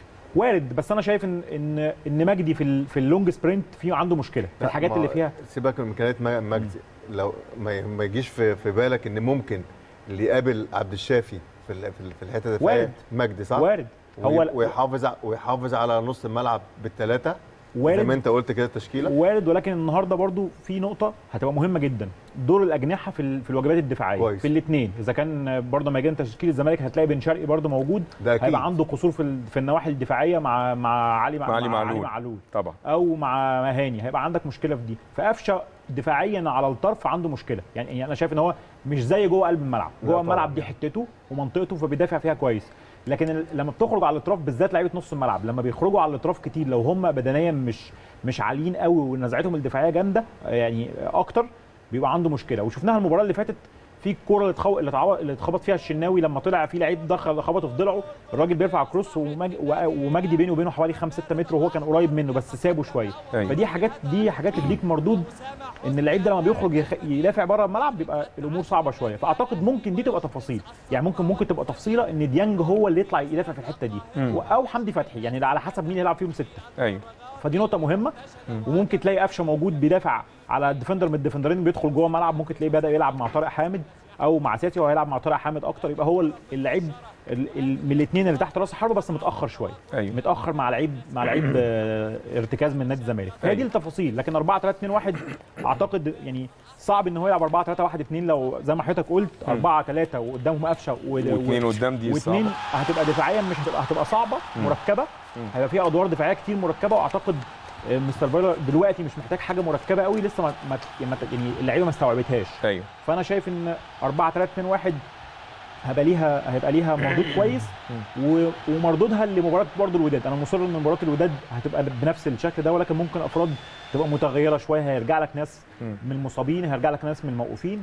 وارد بس انا شايف ان ان ان مجدي في ال في اللونج سبرنت في عنده مشكله في الحاجات ما- اللي فيها سيبك من امكانيات م- مجدي لو ما ما يجيش في في بالك ان ممكن اللي يقابل عبد الشافي في ال- في ال- في الحته الدفاعيه وارد. مجدي صح؟ وارد. هو هو- ويحافظ ع- ويحافظ على نص الملعب بالثلاثه وارد. زي ما انت قلت كده التشكيله وارد ولكن النهارده برضو في نقطه هتبقى مهمه جدا دور الاجنحه في ال- في الواجبات الدفاعيه كويس. في الاثنين اذا كان برضو ما جينا تشكيل الزمالك هتلاقي بن شرقي برضو موجود ده أكيد. هيبقى عنده قصور في ال- في النواحي الدفاعيه مع مع علي مع, مع علي معلول. علي معلول طبعا او مع مهاني هيبقى عندك مشكله في دي فقفشه دفاعيا على الطرف عنده مشكله يعني يعني انا شايف ان هو مش زي جوه قلب الملعب لا جوه طبعاً. الملعب دي حتته ومنطقته فبيدافع فيها كويس لكن ال- لما بتخرج على الاطراف بالذات لعيبه نص الملعب لما بيخرجوا على الاطراف كتير لو هم بدنيا مش مش عاليين قوي ونزعتهم الدفاعيه جامده يعني اكتر بيبقى عنده مشكله وشفناها المباراه اللي فاتت في الكوره اللي اتخو... اللي اتعو... اللي اتخبط فيها الشناوي لما طلع في لعيب دخل خبطه في ضلعه الراجل بيرفع كروس ومج... و- ومجدي بينه وبينه حوالي 5 6 متر وهو كان قريب منه بس سابه شويه أيوة. فدي حاجات دي حاجات تديك مردود ان اللعيب ده لما بيخرج يخ... يدافع بره الملعب بيبقى الامور صعبه شويه فاعتقد ممكن دي تبقى تفاصيل يعني ممكن ممكن تبقى تفصيله ان ديانج هو اللي يطلع يدافع في الحته دي مم. و- او حمدي فتحي يعني ده على حسب مين يلعب فيهم سته ايوه فدي نقطه مهمه وممكن تلاقي قفشه موجود بيدافع على الديفندر من الديفندرين بيدخل جوه الملعب ممكن تلاقيه بدا يلعب مع طارق حامد او مع سياسي وهو هيلعب مع طارق حامد اكتر يبقى هو اللعيب ال- ال- من الاثنين اللي تحت راس الحربه بس متاخر شويه ايوه متاخر مع لعيب مع لعيب آه، ارتكاز من نادي الزمالك فهي دي أيوة. التفاصيل لكن 4 3 2 1 اعتقد يعني صعب ان هو يلعب 4 3 1 2 لو زي ما حضرتك قلت 4 3 وقدامهم قفشه و- واثنين و- قدام دي واثنين صعبة. هتبقى دفاعيا مش هتبقى هتبقى صعبه مركبه هيبقى فيها ادوار دفاعيه كتير مركبه واعتقد آه، مستر فايلر دلوقتي مش محتاج حاجه مركبه قوي لسه ما ما- يعني يعني اللعيبه ما استوعبتهاش ايوه فانا شايف ان 4 3 2 1 هيبقى ليها هيبقى ليها مردود كويس و- ومردودها لمباراه برضه الوداد انا مصر ان مباراه الوداد هتبقى بنفس الشكل ده ولكن ممكن افراد تبقى متغيره شويه هيرجع لك ناس مم. من المصابين هيرجع لك ناس من الموقوفين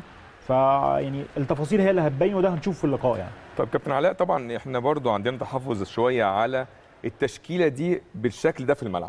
فيعني التفاصيل هي اللي هتبين وده هنشوف في اللقاء يعني طب كابتن علاء طبعا احنا برضو عندنا تحفظ شويه على التشكيله دي بالشكل ده في الملعب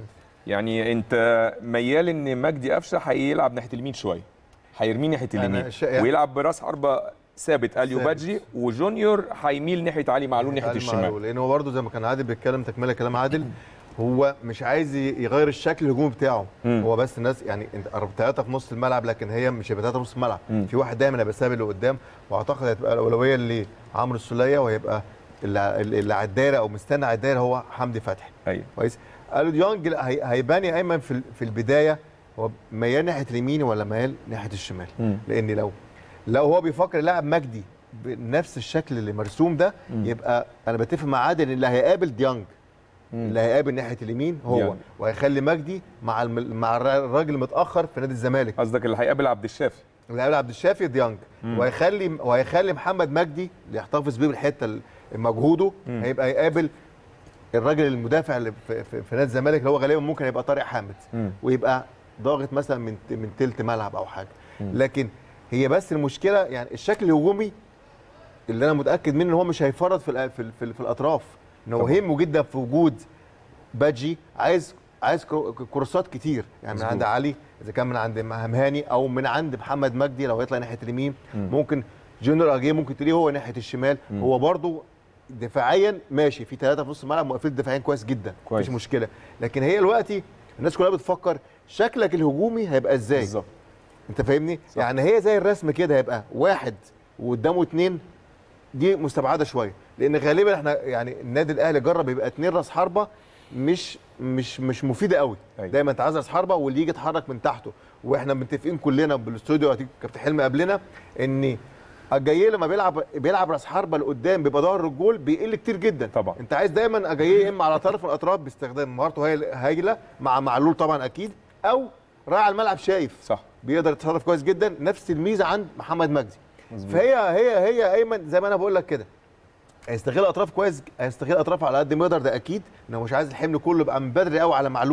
يعني انت ميال ان مجدي قفشه هيلعب ناحيه اليمين شويه هيرميه ناحيه أنا اليمين شا- ويلعب براس حربه ثابت اليو ثابت. بادجي وجونيور هيميل ناحيه علي معلول ناحيه علي الشمال معلول، لان هو برضه زي ما كان عادل بيتكلم تكمله كلام عادل هو مش عايز ي- يغير الشكل الهجومي بتاعه مم. هو بس الناس يعني انت ثلاثه في نص الملعب لكن هي مش هيبقى ثلاثه في نص الملعب مم. في واحد دايما هيبقى ثابت لقدام واعتقد هتبقى الاولويه لعمرو السوليه وهيبقى اللي اللي على الدايره او مستنى على الدايره هو حمدي فتحي ايوه كويس قالوا ديونج لا، هي- هيبان يا ايمن في ال- في البدايه هو ميال ناحيه اليمين ولا ميال ناحيه الشمال مم. لان لو لو هو بيفكر يلعب مجدي بنفس الشكل اللي مرسوم ده مم. يبقى انا بتفق مع عادل ان اللي هيقابل ديانج اللي هيقابل ناحيه اليمين هو ديانج. وهيخلي مجدي مع الم... مع الر- الراجل المتاخر في نادي الزمالك قصدك اللي هيقابل عبد الشافي اللي هيقابل عبد الشافي ديانج وهيخلي وهيخلي محمد مجدي اللي يحتفظ بيه بالحته ال- مجهوده مم. هيبقى يقابل الراجل المدافع اللي في, في, في نادي الزمالك اللي هو غالبا ممكن يبقى طارق حامد مم. ويبقى ضاغط مثلا من من تلت ملعب او حاجه لكن هي بس المشكله يعني الشكل الهجومي اللي انا متاكد منه ان هو مش هيفرط في الأ- في, ال- في, ال- في الاطراف ان هو طبعا. يهمه جدا في وجود بادجي عايز عايز كرو- كورسات كتير يعني من مظبوط. عند علي اذا كان من عند همهاني او من عند محمد مجدي لو هيطلع ناحيه اليمين مم. ممكن جونيور اجيه ممكن تلاقيه هو ناحيه الشمال مم. هو برضو دفاعيا ماشي في ثلاثه في نص الملعب موقفين دفاعيا كويس جدا كويس. مفيش مشكله لكن هي دلوقتي الناس كلها بتفكر شكلك الهجومي هيبقى ازاي بالظبط انت فاهمني صح. يعني هي زي الرسم كده هيبقى واحد وقدامه اتنين دي مستبعده شويه لان غالبا احنا يعني النادي الاهلي جرب يبقى اتنين راس حربه مش مش مش مفيده قوي أيوة. دايما انت عايز راس حربه واللي يجي يتحرك من تحته واحنا متفقين كلنا بالاستوديو أكيد كابتن حلمي قبلنا ان اجاييه لما بيلعب بيلعب راس حربه لقدام بيبقى ظهر الجول بيقل كتير جدا طبعا. انت عايز دايما اجاييه يا اما على طرف الاطراف باستخدام مهارته هي هايله مع معلول طبعا اكيد او راعي الملعب شايف صح بيقدر يتصرف كويس جدا نفس الميزه عند محمد مجدي مظبوط. فهي هي هي ايمن زي ما انا بقول لك كده هيستغل اطراف كويس هيستغل اطراف على قد ما يقدر ده اكيد انه مش عايز الحمل كله يبقى من بدري قوي على معلول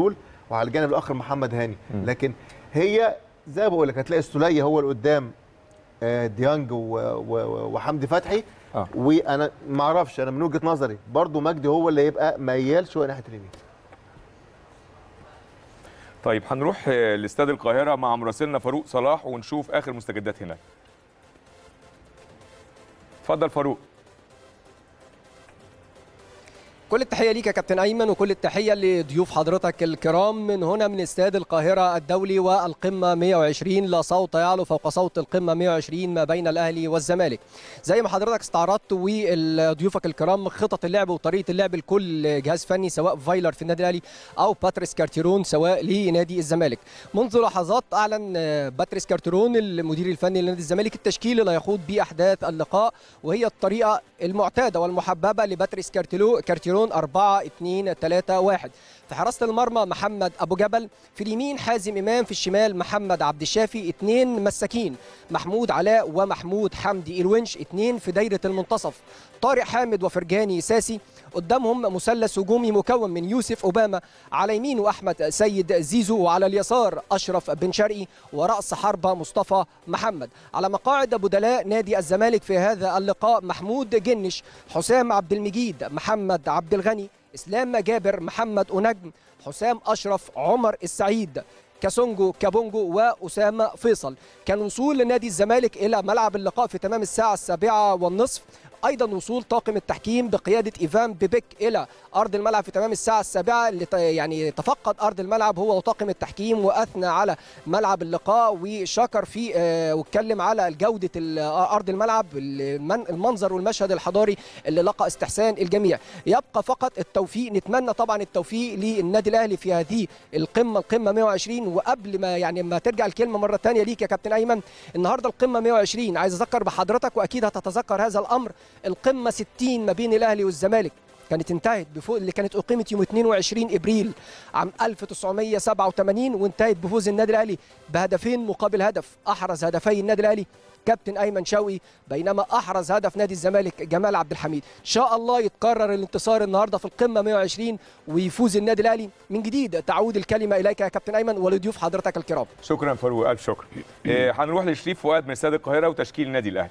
وعلى الجانب الاخر محمد هاني لكن هي زي ما بقول لك هتلاقي السوليه هو اللي قدام آه، ديانج و- و- وحمدي فتحي آه. وانا ما اعرفش انا من وجهه نظري برضو مجدي هو اللي يبقى ميال شويه ناحيه اليمين طيب هنروح آه، لاستاد القاهره مع مراسلنا فاروق صلاح ونشوف اخر مستجدات هناك اتفضل فاروق كل التحية ليك يا كابتن أيمن وكل التحية لضيوف حضرتك الكرام من هنا من استاد القاهرة الدولي والقمة 120 لا صوت يعلو فوق صوت القمة 120 ما بين الأهلي والزمالك زي ما حضرتك استعرضت وضيوفك الكرام خطط اللعب وطريقة اللعب لكل جهاز فني سواء فايلر في النادي الأهلي أو باتريس كارتيرون سواء لنادي الزمالك منذ لحظات أعلن آه، باتريس كارتيرون المدير الفني لنادي الزمالك التشكيل اللي هيخوض به أحداث اللقاء وهي الطريقة المعتادة والمحببة لباتريس كارتيلو كارتيرون 4 2 3 1 في حراسة المرمى محمد أبو جبل في اليمين حازم إمام في الشمال محمد عبد الشافي اثنين مساكين محمود علاء ومحمود حمدي الونش اثنين في دايرة المنتصف طارق حامد وفرجاني ساسي قدامهم مثلث هجومي مكون من يوسف أوباما على يمينه أحمد سيد زيزو وعلى اليسار أشرف بن شرقي ورأس حربة مصطفى محمد على مقاعد بدلاء نادي الزمالك في هذا اللقاء محمود جنش حسام عبد المجيد محمد عبد الغني اسلام جابر محمد أنجم حسام أشرف عمر السعيد كاسونجو كابونجو وأسامة فيصل كان وصول نادي الزمالك إلى ملعب اللقاء في تمام الساعة السابعة والنصف ايضا وصول طاقم التحكيم بقياده ايفان بيبيك الى ارض الملعب في تمام الساعه السابعه اللي ت- يعني تفقد ارض الملعب هو وطاقم التحكيم واثنى على ملعب اللقاء وشكر في آه، واتكلم على جوده ال- آه، ارض الملعب المن- المنظر والمشهد الحضاري اللي لقى استحسان الجميع يبقى فقط التوفيق نتمنى طبعا التوفيق للنادي الاهلي في هذه القمه القمه 120 وقبل ما يعني ما ترجع الكلمه مره ثانيه ليك يا كابتن ايمن النهارده القمه 120 عايز اذكر بحضرتك واكيد هتتذكر هذا الامر القمه 60 ما بين الاهلي والزمالك كانت انتهت بفوز اللي كانت اقيمت يوم 22 ابريل عام 1987 وانتهت بفوز النادي الاهلي بهدفين مقابل هدف احرز هدفي النادي الاهلي كابتن ايمن شوقي بينما احرز هدف نادي الزمالك جمال عبد الحميد ان شاء الله يتكرر الانتصار النهارده في القمه 120 ويفوز النادي الاهلي من جديد تعود الكلمه اليك يا كابتن ايمن ولضيوف حضرتك الكرام شكرا فاروق الف شكر آه، هنروح لشريف فؤاد من استاد القاهره وتشكيل النادي الاهلي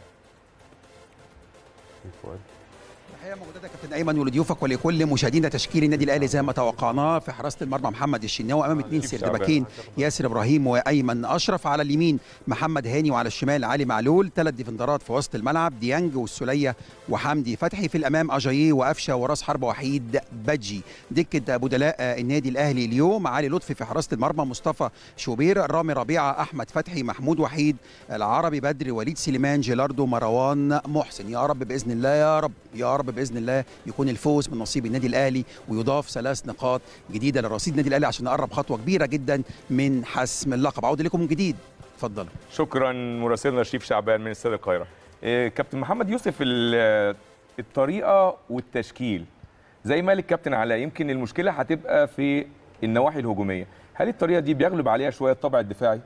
تحيه موجوده كابتن ايمن ولضيوفك ولكل مشاهدينا تشكيل النادي الاهلي زي ما توقعناه في حراسه المرمى محمد الشناوي امام اثنين شعبان. سردباكين ياسر ابراهيم وايمن اشرف على اليمين محمد هاني وعلى الشمال علي معلول ثلاث ديفندرات في وسط الملعب ديانج والسوليه وحمدي فتحي في الامام اجاييه وقفشه وراس حربه وحيد بجي دكه بدلاء آه، النادي الاهلي اليوم علي لطفي في حراسه المرمى مصطفى شوبير رامي ربيعه احمد فتحي محمود وحيد العربي بدر وليد سليمان جيلاردو مروان محسن يا رب باذن الله يا رب يا رب باذن الله يكون الفوز من نصيب النادي الاهلي ويضاف ثلاث نقاط جديده لرصيد النادي الاهلي عشان نقرب خطوه كبيره جدا من حسم اللقب عوده لكم من جديد اتفضلوا شكرا مراسلنا شريف شعبان من استاد القاهره آه، كابتن محمد يوسف ال- الطريقه والتشكيل زي ما قال الكابتن علاء يمكن المشكله هتبقى في النواحي الهجوميه هل الطريقه دي بيغلب عليها شويه الطابع الدفاعي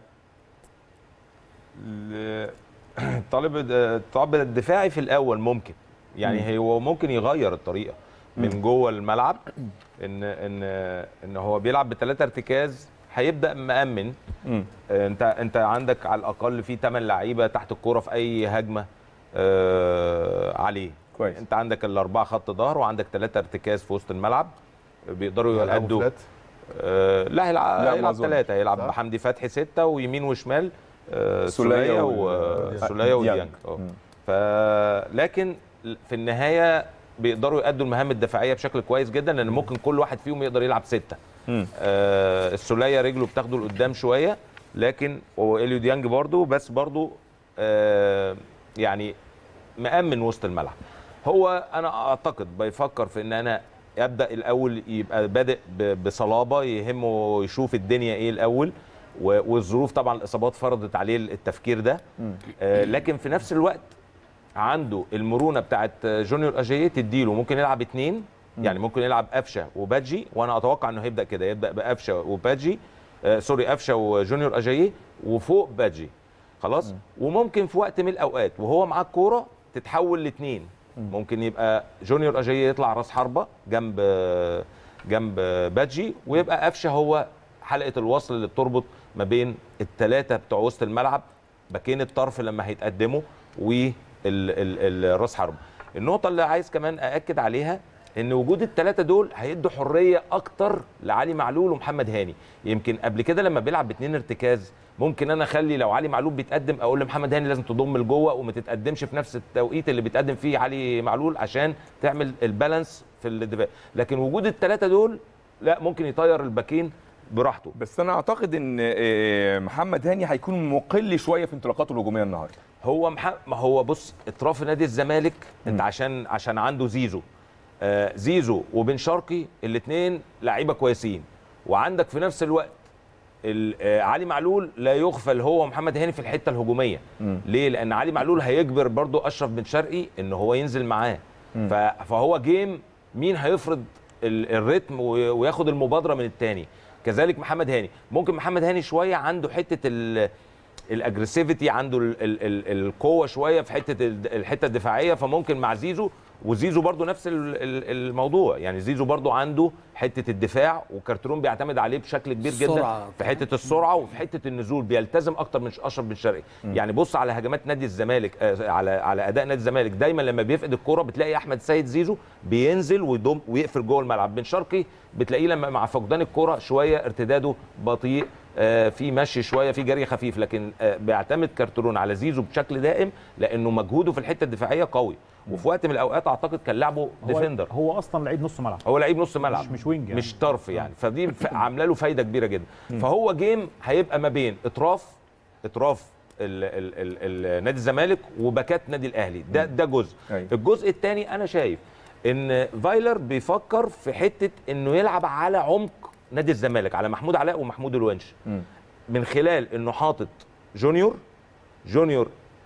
ال- الطالب الطابع الدفاعي في الاول ممكن يعني هو ممكن يغير الطريقه من جوه الملعب ان ان ان هو بيلعب بثلاثه ارتكاز هيبدا مامن مم. انت انت عندك على الاقل في 8 لعيبه تحت الكوره في اي هجمه آه عليه كويس. انت عندك الاربعه خط ظهر وعندك ثلاثه ارتكاز في وسط الملعب بيقدروا هيلعبوا يأدوا فلات؟ آه لا هيلعب لا، ما هيلعب أظنش. ثلاثه هيلعب صح؟ بحمدي فتحي سته ويمين وشمال آه سولية سوليه و- وسوليه ديانج. وديانج اه مم. ف لكن في النهايه بيقدروا يأدوا المهام الدفاعيه بشكل كويس جدا لان ممكن كل واحد فيهم يقدر يلعب سته مم. آه السوليه رجله بتاخده لقدام شويه لكن واليو ديانج برضو بس برضو آه يعني مأمن وسط الملعب هو انا اعتقد بيفكر في ان انا يبدا الاول يبقى بادئ ب- بصلابه يهمه يشوف الدنيا ايه الاول و- والظروف طبعا الاصابات فرضت عليه التفكير ده آه لكن في نفس الوقت عنده المرونه بتاعت جونيور اجاييه تديله ممكن يلعب اتنين يعني ممكن يلعب قفشه وبادجي وانا اتوقع انه هيبدا كده يبدا بقفشه وبادجي آه سوري قفشه وجونيور اجاييه وفوق بادجي خلاص وممكن في وقت من الاوقات وهو معاه الكوره تتحول لاثنين ممكن يبقى جونيور اجاييه يطلع راس حربه جنب جنب بادجي ويبقى قفشه هو حلقه الوصل اللي بتربط ما بين الثلاثه بتوع وسط الملعب باكين الطرف لما هيتقدموا والراس حرب النقطه اللي عايز كمان ااكد عليها ان وجود الثلاثه دول هيدوا حريه اكتر لعلي معلول ومحمد هاني يمكن قبل كده لما بيلعب باثنين ارتكاز ممكن انا اخلي لو علي معلول بيتقدم اقول لمحمد هاني لازم تضم لجوه وما تتقدمش في نفس التوقيت اللي بيتقدم فيه علي معلول عشان تعمل البالانس في الدفاع لكن وجود الثلاثه دول لا ممكن يطير الباكين براحته بس انا اعتقد ان آه، محمد هاني هيكون مقل شويه في انطلاقاته الهجوميه النهارده هو مح... ما هو بص اطراف نادي الزمالك انت عشان عشان عنده زيزو آه زيزو وبن شرقي الاثنين لعيبه كويسين وعندك في نفس الوقت ال- آه علي معلول لا يغفل هو ومحمد هاني في الحته الهجوميه مم. ليه لان علي معلول هيجبر برضو اشرف بن شرقي ان هو ينزل معاه ف... فهو جيم مين هيفرض ال- الريتم و- وياخد المبادره من الثاني كذلك محمد هاني ممكن محمد هاني شويه عنده حته ال... الاجريسيفيتي عنده ال ال ال القوه شويه في حته ال- الحته الدفاعيه فممكن مع زيزو وزيزو برضو نفس ال- ال- الموضوع يعني زيزو برضو عنده حته الدفاع وكارترون بيعتمد عليه بشكل كبير جدا السرعة. في حته السرعه وفي حته النزول بيلتزم اكتر من اشرف بن شرقي يعني بص على هجمات نادي الزمالك آه، على على اداء نادي الزمالك دايما لما بيفقد الكره بتلاقي احمد سيد زيزو بينزل ويضم ويقفل جوه الملعب بن شرقي بتلاقيه لما مع فقدان الكره شويه ارتداده بطيء آه، في مشي شويه في جري خفيف لكن آه، بيعتمد كارترون على زيزو بشكل دائم لانه مجهوده في الحته الدفاعيه قوي وفي وقت من الاوقات اعتقد كان لعبه هو, ديفندر هو اصلا لعيب نص ملعب هو لعيب نص ملعب مش- مش وينج يعني. مش طرف يعني فدي ف- عامله له فايده كبيره جدا فهو جيم هيبقى ما بين اطراف اطراف ال- ال- ال- ال- نادي الزمالك وباكات نادي الاهلي ده ده جزء أيوة. الجزء الثاني انا شايف ان فايلر بيفكر في حته انه يلعب على عمق نادي الزمالك على محمود علاء ومحمود الونش مم. من خلال انه حاطط جونيور جونيور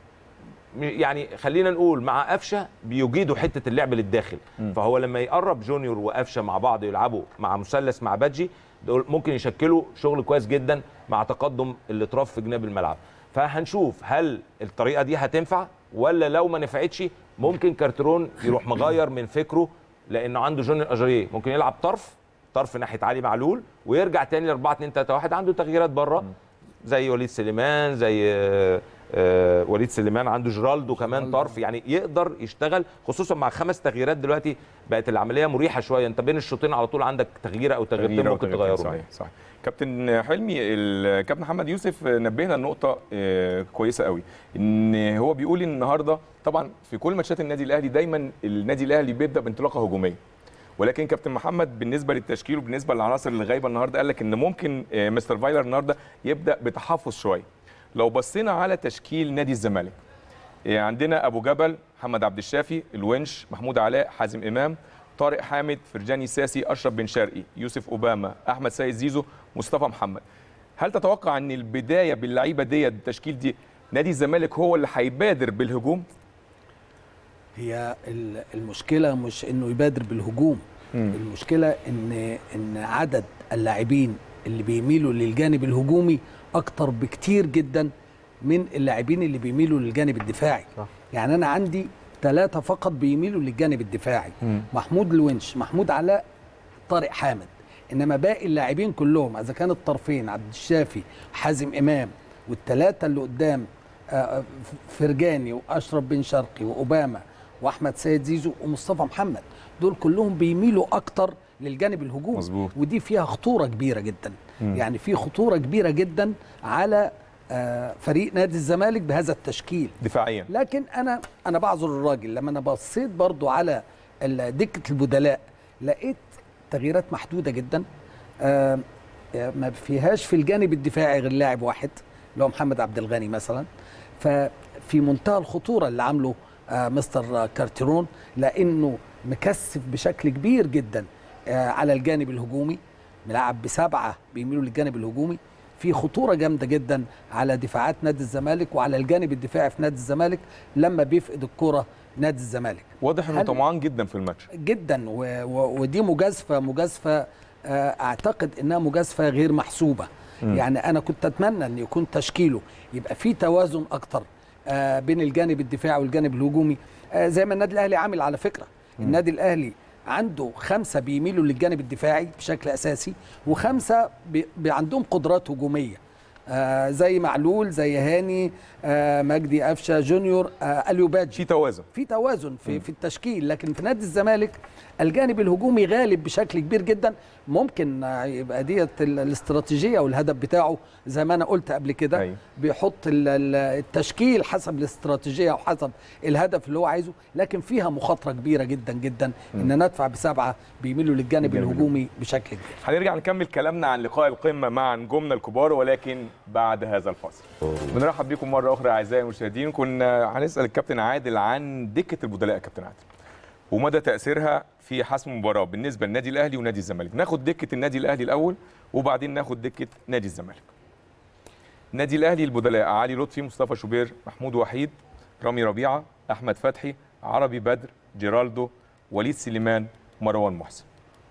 م- يعني خلينا نقول مع قفشه بيجيدوا حته اللعب للداخل مم. فهو لما يقرب جونيور وقفشه مع بعض يلعبوا مع مثلث مع بادجي دول ممكن يشكلوا شغل كويس جدا مع تقدم الاطراف في جناب الملعب فهنشوف هل الطريقه دي هتنفع ولا لو ما نفعتش ممكن كارترون يروح مغير من فكره لانه عنده جونيور اجريه ممكن يلعب طرف طرف ناحيه علي معلول ويرجع تاني ل 4 2 3 1 عنده تغييرات بره زي وليد سليمان زي آه، آه، وليد سليمان عنده جرالدو كمان طرف يعني يقدر يشتغل خصوصا مع خمس تغييرات دلوقتي بقت العمليه مريحه شويه انت بين الشوطين على طول عندك تغييره او تغييرتين تغيير أو ممكن تغييرتين، تغيرهم صحيح صحيح كابتن حلمي الكابتن محمد يوسف نبهنا لنقطه آه، كويسه قوي ان هو بيقول إن النهارده طبعا في كل ماتشات النادي الاهلي دايما النادي الاهلي بيبدا بانطلاقه هجوميه ولكن كابتن محمد بالنسبه للتشكيل وبالنسبه للعناصر اللي غايبه النهارده قال لك ان ممكن آه، مستر فايلر النهارده يبدا بتحفظ شويه لو بصينا على تشكيل نادي الزمالك آه، عندنا ابو جبل محمد عبد الشافي الونش محمود علاء حازم امام طارق حامد فرجاني ساسي اشرف بن شرقي يوسف اوباما احمد سيد زيزو مصطفى محمد هل تتوقع ان البدايه باللعيبه ديت التشكيل دي نادي الزمالك هو اللي هيبادر بالهجوم هي ال- المشكله مش انه يبادر بالهجوم المشكله ان ان عدد اللاعبين اللي بيميلوا للجانب الهجومي اكتر بكتير جدا من اللاعبين اللي بيميلوا للجانب الدفاعي صح. يعني انا عندي ثلاثه فقط بيميلوا للجانب الدفاعي مم. محمود الونش محمود علاء طارق حامد انما باقي اللاعبين كلهم اذا كان الطرفين عبد الشافي حازم امام والثلاثه اللي قدام آه، فرجاني واشرف بن شرقي واوباما واحمد سيد زيزو ومصطفى محمد دول كلهم بيميلوا اكتر للجانب الهجومي مظبوط. ودي فيها خطوره كبيره جدا مم. يعني في خطوره كبيره جدا على آه، فريق نادي الزمالك بهذا التشكيل دفاعيا لكن انا انا بعذر الراجل لما انا بصيت برضو على ال- دكه البدلاء لقيت تغييرات محدوده جدا آه، ما فيهاش في الجانب الدفاعي غير لاعب واحد اللي هو محمد عبد الغني مثلا ففي منتهى الخطوره اللي عامله آه، مستر كارتيرون لانه مكثف بشكل كبير جدا آه، على الجانب الهجومي ملعب بسبعه بيميلوا للجانب الهجومي في خطوره جامده جدا على دفاعات نادي الزمالك وعلى الجانب الدفاعي في نادي الزمالك لما بيفقد الكره نادي الزمالك واضح انه هل- طمعان جدا في الماتش جدا و... و... ودي مجازفه مجازفه آه، اعتقد انها مجازفه غير محسوبه مم. يعني انا كنت اتمنى ان يكون تشكيله يبقى في توازن اكتر آه، بين الجانب الدفاعي والجانب الهجومي آه، زي ما النادي الاهلي عامل على فكره النادي الاهلي عنده خمسه بيميلوا للجانب الدفاعي بشكل اساسي وخمسه بي بي عندهم قدرات هجوميه آه زي معلول زي هاني آه مجدي قفشه جونيور آه اليوباجي في توازن في توازن في في التشكيل لكن في نادي الزمالك الجانب الهجومي غالب بشكل كبير جدا ممكن آه، يبقى ديت ال- الاستراتيجيه او الهدف بتاعه زي ما انا قلت قبل كده أيوة. بيحط ال- ال- التشكيل حسب الاستراتيجيه او حسب الهدف اللي هو عايزه لكن فيها مخاطره كبيره جدا جدا ان ندفع بسبعه بيميلوا للجانب الجانب الهجومي بشكل كبير هنرجع نكمل كلامنا عن لقاء القمه مع نجومنا الكبار ولكن بعد هذا الفاصل بنرحب بكم مره اخرى اعزائي المشاهدين كنا هنسال الكابتن عادل عن دكه البدلاء يا كابتن عادل ومدى تاثيرها في حسم المباراه بالنسبه للنادي الاهلي ونادي الزمالك ناخد دكه النادي الاهلي الاول وبعدين ناخد دكه نادي الزمالك نادي الاهلي البدلاء علي لطفي مصطفى شوبير محمود وحيد رامي ربيعه احمد فتحي عربي بدر جيرالدو وليد سليمان مروان محسن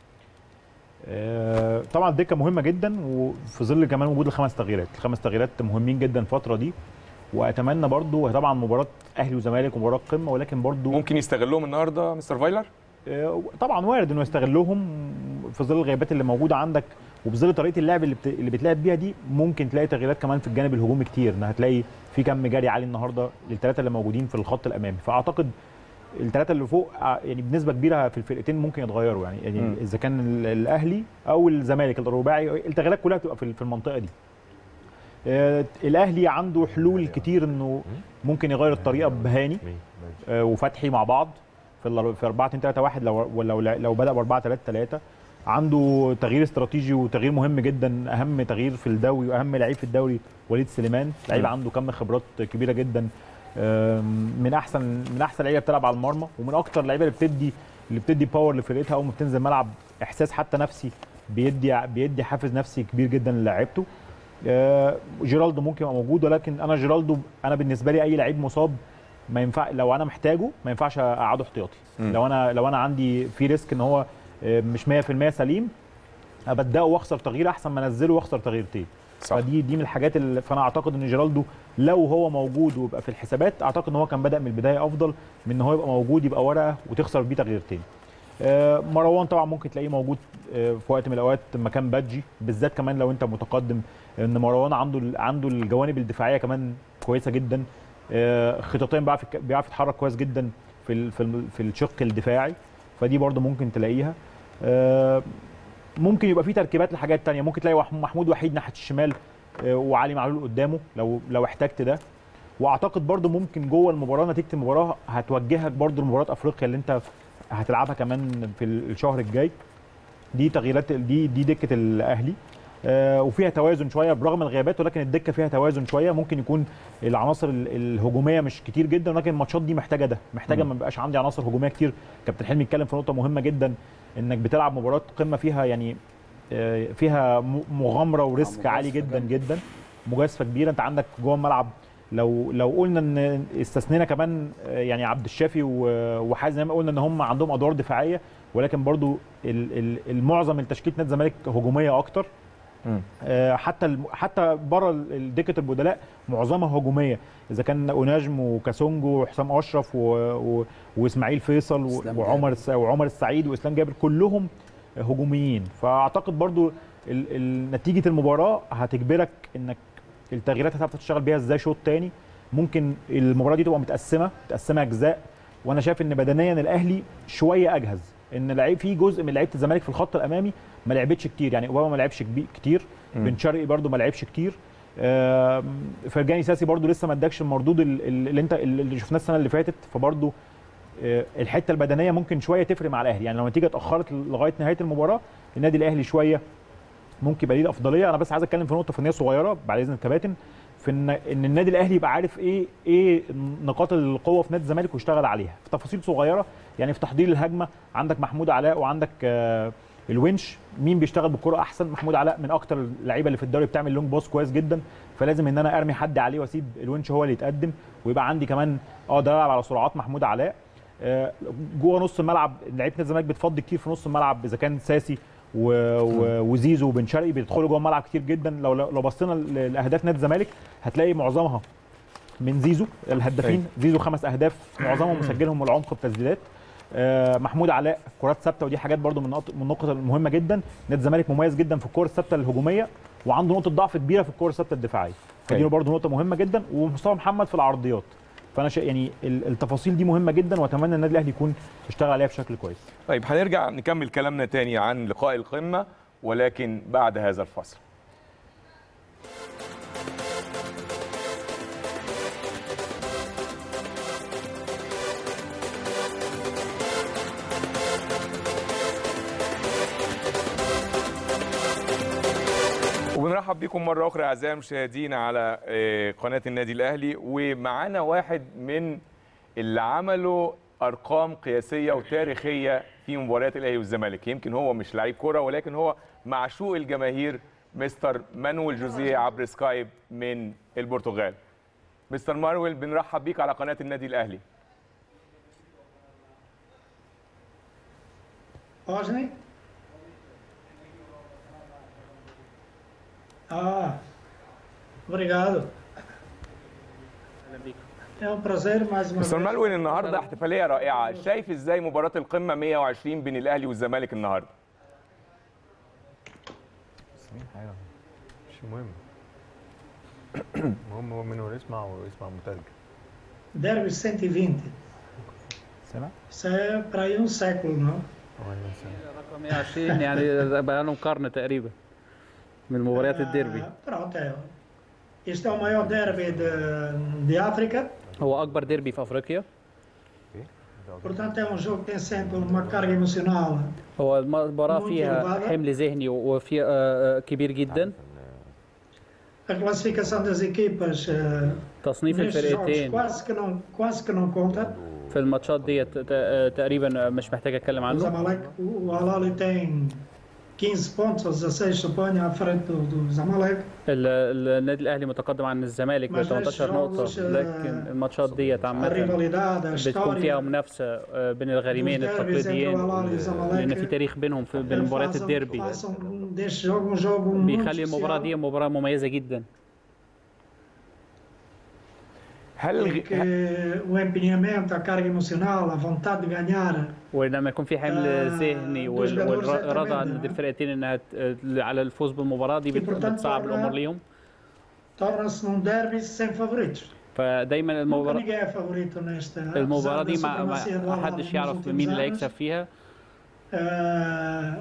آه، طبعا الدكه مهمه جدا وفي ظل كمان وجود الخمس تغييرات الخمس تغييرات مهمين جدا الفتره دي واتمنى برضو طبعا مباراه اهلي وزمالك ومباراه قمه ولكن برضو ممكن يستغلهم النهارده مستر فايلر آه، طبعا وارد انه يستغلهم في ظل الغيابات اللي موجوده عندك وفي ظل طريقه اللعب اللي, بت... اللي بتلعب بيها دي ممكن تلاقي تغييرات كمان في الجانب الهجومي كتير ان هتلاقي في كم جري عالي النهارده للثلاثه اللي موجودين في الخط الامامي فاعتقد الثلاثه اللي فوق ع- يعني بنسبه كبيره في الفرقتين ممكن يتغيروا يعني, يعني مم. اذا كان ال- الاهلي او الزمالك الرباعي التغييرات كلها بتبقى في في المنطقه دي آه، الاهلي عنده حلول كتير انه ممكن يغير الطريقه بهاني آه، وفتحي مع بعض في ال- في 4 2 3 1 لو لو لو بدا ب 4 3 3 عنده تغيير استراتيجي وتغيير مهم جدا اهم تغيير في الدوري واهم لعيب في الدوري وليد سليمان لعيب مم. عنده كم خبرات كبيره جدا آم، من احسن من احسن لعيبه بتلعب على المرمى ومن اكتر اللعيبه اللي بتدي اللي بتدي باور لفرقتها اول ما بتنزل الملعب احساس حتى نفسي بيدي بيدي حافز نفسي كبير جدا للاعيبته آه، جيرالدو ممكن يبقى موجود ولكن انا جيرالدو انا بالنسبه لي اي لعيب مصاب ما ينفع لو انا محتاجه ما ينفعش اقعده احتياطي مم. لو انا لو انا عندي في ريسك ان هو آه، مش 100% سليم ابداه واخسر تغيير احسن ما انزله واخسر تغييرتين صح. فدي دي من الحاجات اللي فانا اعتقد ان جيرالدو لو هو موجود ويبقى في الحسابات اعتقد ان هو كان بدا من البدايه افضل من ان هو يبقى موجود يبقى ورقه وتخسر بيه تغييرتين آه، مروان طبعا ممكن تلاقيه موجود آه، في وقت من الاوقات مكان بادجي بالذات كمان لو انت متقدم ان مروان عنده ال- عنده الجوانب الدفاعيه كمان كويسه جدا آه، خططيا بيعرف يك- بيعرف يتحرك كويس جدا في ال- في ال- في الشق الدفاعي فدي برضو ممكن تلاقيها آه، ممكن يبقى في تركيبات لحاجات تانية ممكن تلاقي وح- محمود وحيد ناحيه الشمال آه، وعلي معلول قدامه لو لو احتجت ده واعتقد برضو ممكن جوه المباراه نتيجه المباراه هتوجهك برضو لمباراه افريقيا اللي انت هتلعبها كمان في الشهر الجاي دي تغييرات دي دي دكه الاهلي آه، وفيها توازن شويه برغم الغيابات ولكن الدكه فيها توازن شويه ممكن يكون العناصر ال- الهجوميه مش كتير جدا ولكن الماتشات دي محتاجه ده محتاجه مم. ما يبقاش عندي عناصر هجوميه كتير كابتن حلمي اتكلم في نقطه مهمه جدا انك بتلعب مباراه قمه فيها يعني آه، فيها م- مغامره وريسك مجازفة عالي جدا جامدة. جدا مجازفه كبيره انت عندك جوه الملعب لو لو قلنا ان استثنينا كمان آه، يعني عبد الشافي و- وحازم زي ما قلنا ان هم عندهم ادوار دفاعيه ولكن برضو ال- ال- المعظم من تشكيله نادي الزمالك هجوميه اكتر مم. آه، حتى الم- حتى بره ال- دكه البدلاء معظمها هجوميه اذا كان اوناجم وكاسونجو وحسام اشرف و... و... واسماعيل فيصل و... إسلام وعمر الس... وعمر السعيد واسلام جابر كلهم هجوميين فاعتقد برضو ال... ال... نتيجه المباراه هتجبرك انك التغييرات هتعرف تشتغل بيها ازاي شوط تاني ممكن المباراه دي تبقى متقسمه متقسمه اجزاء وانا شايف ان بدنيا الاهلي شويه اجهز ان لعيب في جزء من لعيبه الزمالك في الخط الامامي ما لعبتش كتير يعني اوباما ما لعبش كبي- كتير مم. بن شرقي برده ما لعبش كتير آم، فرجاني ساسي برده لسه ما ادكش المردود ال- ال- اللي انت اللي شفناه السنه اللي فاتت فبرده آه، الحته البدنيه ممكن شويه تفرق مع الاهلي يعني لو النتيجه اتاخرت لغايه نهايه المباراه النادي الاهلي شويه ممكن يبقى ليه الافضليه انا بس عايز اتكلم في نقطه فنيه صغيره بعد اذن الكباتن في ان ان النادي الاهلي يبقى عارف ايه ايه نقاط القوه في نادي الزمالك ويشتغل عليها في تفاصيل صغيره يعني في تحضير الهجمه عندك محمود علاء وعندك آه، الونش مين بيشتغل بالكره احسن محمود علاء من اكتر اللعيبه اللي في الدوري بتعمل لونج باص كويس جدا فلازم ان انا ارمي حد عليه واسيب الونش هو اللي يتقدم ويبقى عندي كمان اقدر العب على سرعات محمود علاء آه، جوه نص الملعب لعيبه نادي الزمالك بتفضي كتير في نص الملعب اذا كان ساسي و... و... وزيزو وبن شرقي بيدخلوا جوه الملعب كتير جدا لو لو بصينا ل- لاهداف نادي الزمالك هتلاقي معظمها من زيزو الهدافين زيزو خمس اهداف معظمهم مسجلهم من العمق بتسديدات آه، محمود علاء كرات ثابته ودي حاجات برده من النقط من النقط المهمه جدا نادي الزمالك مميز جدا في الكور الثابته الهجوميه وعنده نقطه ضعف كبيره في الكور الثابته الدفاعيه فدي أوكي. برده نقطه مهمه جدا ومصطفى محمد في العرضيات فانا شا... يعني ال- التفاصيل دي مهمه جدا واتمنى النادي الاهلي يكون اشتغل عليها بشكل كويس طيب هنرجع نكمل كلامنا تاني عن لقاء القمه ولكن بعد هذا الفصل وبنرحب بكم مرة أخرى أعزائي المشاهدين على آه، قناة النادي الأهلي ومعانا واحد من اللي عملوا أرقام قياسية وتاريخية في مباريات الأهلي والزمالك يمكن هو مش لعيب كرة ولكن هو معشوق الجماهير مستر مانويل جوزيه عبر سكايب من البرتغال مستر مانويل بنرحب بيك على قناة النادي الأهلي Osni? Ah, obrigado. É um prazer mais uma مستر vez. مانويل النهارده احتفالية رائعة شايف ازاي مباراة القمة 120 بين الأهلي والزمالك النهارده مش مهم المهم هو منه يسمع ويسمع مترجم Derby 120. سامع؟ Isso é para aí um século, não? رقم 120 يعني بقى لهم قرن تقريبا من مباريات الديربي Ah, pronto, é. Este é o maior derby de, de África. هو اكبر ديربي في افريقيا Portanto, é um jogo que tem sempre uma carga emocional. هو المباراه Muito فيها elevada. حمل ذهني وفي آه، آه، كبير جدا A classificação das equipas eh, تصنيف nestes jogos الفرقتين quase que não, quase que não conta. في الماتشات ديت ت- آه، تقريبا مش محتاج اتكلم O عنه Zamalek, o o Al-Ahly tem 15 pontos, ou 16 suponho, à frente do, do Zamalek. ال- ال- النادي الاهلي متقدم عن الزمالك ب ما 18 جاش نقطه جوز، آه، لكن الماتشات ديت عامه الريفاليداد، بتكون فيها الهستوريا. منافسه آه، بين الغريمين dos derbys entre o التقليديين Al-Ahly e o Zamalek. لان في تاريخ بينهم في بين مباريات façam- الديربي façam deste jogo um jogo muito بيخلي المباراه especial, دي مباراه مميزه جدا هل porque o empenhamento, a carga emocional, a vontade de ganhar, ولما يكون في حمل آه، ذهني dos وال- jogadores é والاراده عند tremenda. الفرقتين انها ت- على الفوز بالمباراه دي بت- portanto, بتصعب agora- الامور ليهم torna-se num derby sem favoritos. فدايما Nunca المباراه ninguém é favorito nesta المباراه apesar دي da ما supremacia do ما Al-Ahly حدش nos يعرف últimos مين اللي anos. هيكسب فيها Ah,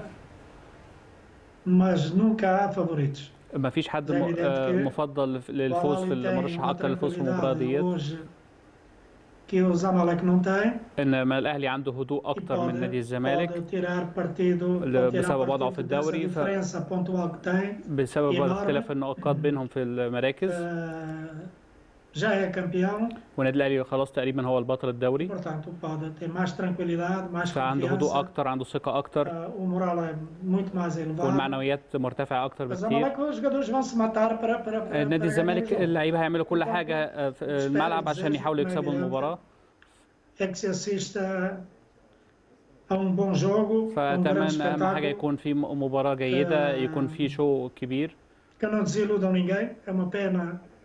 mas nunca há favoritos. ما فيش حد زي م- evidente آه، que مفضل للفوز في Al-Ahly tem المرشح uma اكتر للفوز في المباراه tranquilidade ديت hoje que o Zamalek não tem. انما الاهلي عنده هدوء اكتر من نادي الزمالك pode tirar partido, اللي pode tirar بسبب وضعه partido في dessa الدوري ف- diferença pontual que tem. بسبب enorme. اختلاف النقاط بينهم في المراكز Ah, já é campeão, والنادي الاهلي خلاص تقريبا هو البطل الدوري portanto pode ter mais tranquilidade, mais فعنده هدوء confiança. اكتر عنده ثقه اكتر Ah, o moral é muito mais elevado. والمعنويات مرتفعه اكتر O بكتير Zamalek, os jogadores vão se matar para, para, para, نادي para ganhar o الزمالك jogo. اللعيبه هيعملوا كل حاجه آه، في الملعب عشان يحاولوا يكسبوا المباراه É que se assista a um bom jogo, a um grande فاتمنى اهم حاجه espetáculo, يكون في م- مباراه جيده آه. يكون في شو كبير que não desiludam ninguém. É uma pena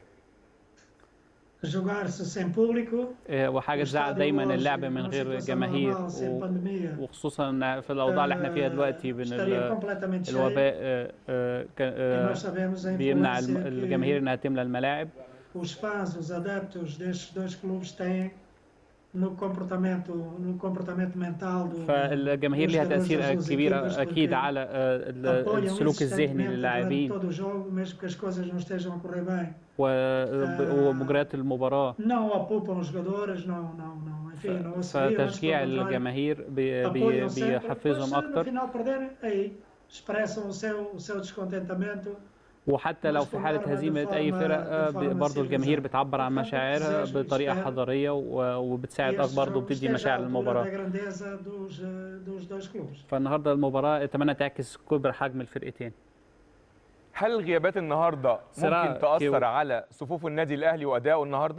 jogar-se sem público. آه، وحاجه تزعل دايما اللعب من غير جماهير normal, sem و- pandemia. وخصوصا إن في الاوضاع اللي احنا فيها دلوقتي بين estaria ال- completamente cheio. الوباء آه، آه، ك- آه، nós sabemos a بيمنع الم- influência que- الجماهير انها تملى الملاعب Os fãs, os adeptos destes dois clubes têm no comportamento, no comportamento mental do, فالجماهير dos ليها jogadores das تاثير duas كبير equipas, اكيد porque على آه، ال- apoiam السلوك الذهني insistentemente durante للاعبين todo o jogo, mesmo que as coisas não estejam a correr bem. و- ومجريات المباراه Não apupam os jogadores, não, não, não, enfim, não auxiliam, antes فتشجيع pelo contrário, الجماهير بي- بي- apoiam sempre, بيحفزهم depois, no اكتر final perderem, aí expressam o seu, o seu descontentamento وحتى لو في حاله هزيمه اي فرق برضه الجماهير بتعبر عن مشاعرها بطريقه حضاريه و- وبتساعد este برضه jogo بتدي esteja à مشاعر altura للمباراه da grandeza dos, eh, dos dois clubes. فالنهارده المباراه اتمنى تعكس كبر حجم الفرقتين هل الغيابات النهارده صراع ممكن تاثر كيو- على صفوف النادي الاهلي وادائه النهارده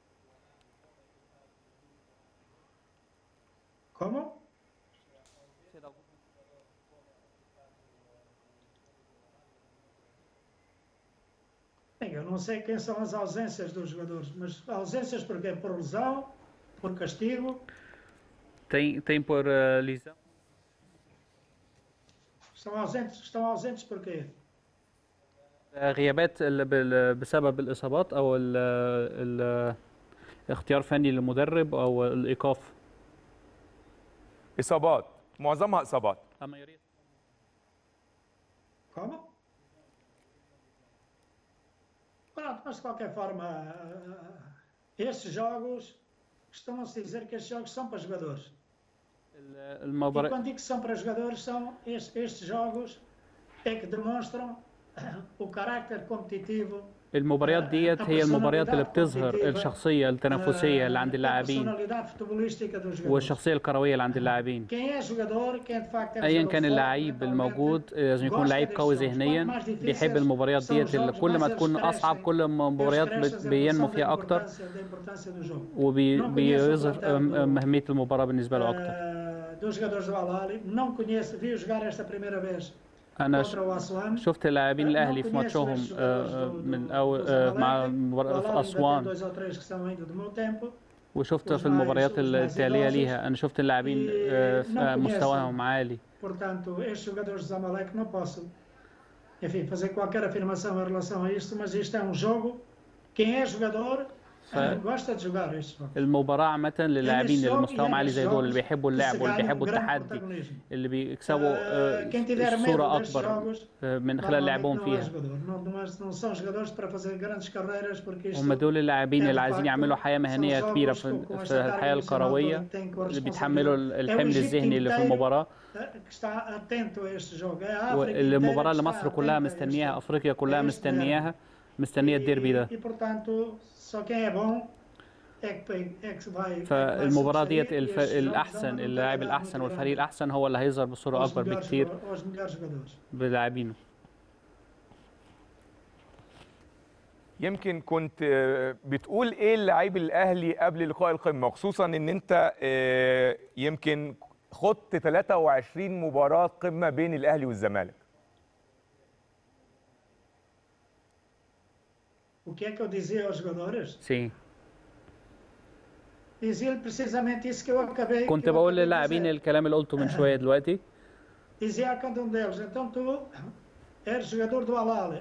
Como? Bem, Eu não sei quem são as ausências dos jogadores, mas ausências por quê? Por lesão, por castigo. Tem, tem por eh, lesão? Estão ausentes, estão ausentes porquê? غيابات ال- بال- بسبب الإصابات أو ال ال اختيار فني للمدرب أو الإيقاف اصابات معظمها اصابات Como? Pronto, mas de qualquer forma, eh, estes jogos costumam-se dizer que estes jogos são para jogadores. E المباراة quando digo que são para jogadores, são estes, estes jogos é que demonstram o carácter competitivo المباريات ديت هي المباريات اللي بتظهر الشخصية التنافسية اللي عند a اللاعبين personalidade futebolística dos jogadores. والشخصية الكروية اللي عند اللاعبين Quem é jogador, quem de facto é ايا jogador كان forte, اللعيب الموجود لازم يكون لعيب قوي ذهنيا بيحب المباريات ديت اللي كل ما تكون اصعب كل ما المباريات بت- بينمو فيها اكتر da importância do jogo. وبيظهر اهميه المباراه بالنسبه له اكتر Eh, dos jogadores do Al-Ahly, não conheço, vi jogar esta primeira vez انا contra o Aswan. شفت لاعبين الاهلي في ماتشهم آه، آه، من أول آه، مع مباراة في Al-Ahly ainda tem اسوان dois ou três que são ainda do meu tempo. وشفت في المباريات التاليه ليها انا شفت اللاعبين آه، في- آه، مستواهم عالي Portanto, estes jogadores do Zamalek não posso, enfim, fazer qualquer afirmação em relação a isto, mas isto é um jogo. Quem é jogador ف- gosta de jogar estes jogos. المباراة عامة للاعبين اللي مستواهم عالي زي دول اللي بيحبوا اللعب واللي ganham بيحبوا grande التحدي protagonismo. اللي بيكسبوا آه، quem tiver medo صورة destes أكبر jogos, آه، من خلال normalmente لعبهم não é فيها jogador. Não, não, é- não são jogadores para fazer grandes carreiras, porque isto هم دول اللاعبين é, de اللي عايزين facto, يعملوا حياة مهنية são كبيرة jogos في, com- com في esta carga الحياة emocional الكروية que tem com اللي responsabilidade. بيتحملوا ال- É o الحمل Egito الذهني اللي في inteiro, المباراة eh, que está atento a este jogo. É a África والمباراة inteira اللي que está مصر كلها atenta a este مستنياها أفريقيا كلها este مستنياها مستنية الديربي ده E, portanto, só quem é bom é que, é que vai. é que vai فالمباراة sobressair ديت e الف... estes jogos الأحسن dão uma اللاعب mentalidade الأحسن muito والفريق grande الأحسن هو اللي هيظهر بصورة aos أكبر melhores بكتير jogadores- aos melhores jogadores. بلاعبينه يمكن كنت آه، بتقول ايه اللعيب الاهلي قبل لقاء القمه خصوصا ان انت آه، يمكن خضت 23 مباراه قمه بين الاهلي والزمالك O que é que eu dizia aos jogadores? سي Dizia-lhe precisamente isso que eu acabei. كنت que eu بقول acabei de للاعبين dizer. الكلام اللي قلته من شوية دلوقتي Dizia a cada um deles: então tu eres jogador do Al-Ahly,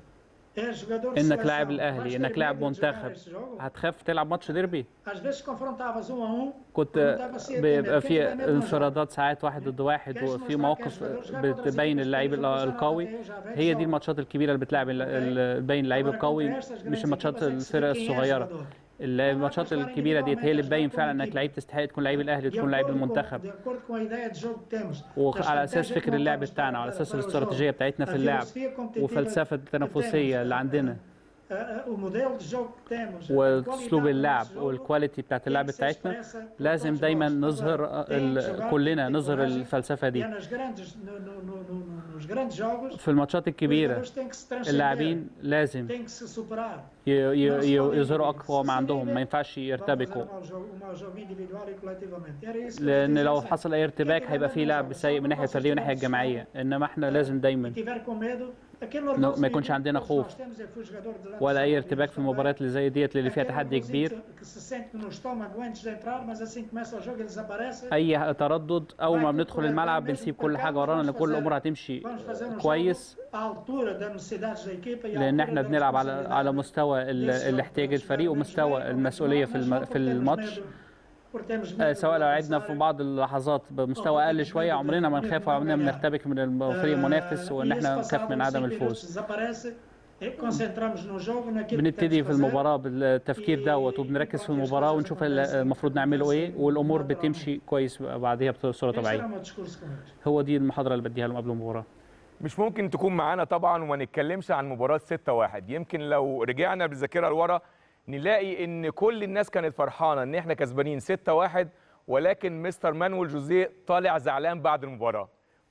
eres jogador de إنك seleção, لاعب vais الأهلي ter إنك لاعب medo de jogar منتخب este jogo? هتخاف تلعب ماتش ديربي Às vezes confrontavas um a um, كنت perguntava se ia ter medo. بيبقى Quem في tiver medo não joga. انفرادات ساعات واحد ضد واحد وفي مواقف بتبين اللعيب ال- القوي هي دي الماتشات الكبيره اللي بتلعب ال- ال- بتبين اللعيب القوي مش الماتشات الفرق الصغيره الماتشات الكبيره ديت هي اللي تبين فعلا انك لعيب تستحق تكون لعيب الاهلي De وتكون لعيب acordo com- المنتخب de acordo com a ideia de jogo que temos. da وعلى اساس estratégia فكر que اللعب montamos بتاعنا para- وعلى اساس para o الاستراتيجيه jogo, بتاعتنا في a اللعب filosofia competitiva وفلسفه التنافسيه اللي عندنا Ah, ah, o modelo de jogo que temos, a واسلوب qualidade do اللعب nosso jogo, والكواليتي بتاعت اللعب بتاعتنا لازم دايما نظهر ال- كلنا نظهر الفلسفه e دي é nos grandes, no, no, no, no, nos grandes jogos, في الماتشات الكبيره os jogadores têm que se transcender, اللاعبين لازم têm que se superar. ي- ي- ي- يظهروا اقوى ما عندهم ما ينفعش Vamos يرتبكوا fazer um mau jogo, um mau jogo individual e coletivamente. Era isso que eu لان dizia لو sempre. حصل اي ارتباك هيبقى في لعب سيء من الناحيه الفرديه والناحيه الجماعيه انما احنا لازم دايما tiver com medo, aquele No- normal ما يكونش عندنا خوف nós temos é que o jogador durante ولا اي o ارتباك في المباريات اللي زي ديت اللي فيها تحدي كبير que se sente no estômago antes de entrar, mas assim que começa o jogo ele desaparece. اي تردد اول ما بندخل الملعب بنسيب كل حاجه ورانا لان كل الامور هتمشي Vamos fazer um كويس jogo à altura das necessidades da equipa e à لان altura احنا da بنلعب على responsabilidade على مستوى ال- الاحتياج الفريق ومستوى المسؤوليه في الم- في الماتش porque temos آه، medo سواء do لو لعبنا adversário. في بعض اللحظات بمستوى اقل شويه عمرنا ما نخاف وعمرنا ما نرتبك من الفريق المنافس وان E احنا esse نخاف passado من uns عدم cinco minutos الفوز desaparece, e concentramos no jogo, naquilo que بنبتدي temos في que fazer. المباراة بالتفكير دوت وبنركز في المباراة ونشوف ال- المفروض نعمله ايه والامور بتمشي كويس بعديها بصورة Este era o طبيعية meu discurso com eles. هو دي المحاضرة اللي بديها لهم قبل المباراة مش ممكن تكون معانا طبعا وما نتكلمش عن مباراة 6-1 يمكن لو رجعنا بالذاكرة لورا نلاقي ان كل الناس كانت فرحانة ان احنا كسبانين 6-1 ولكن مستر مانويل جوزيه طالع زعلان بعد المباراة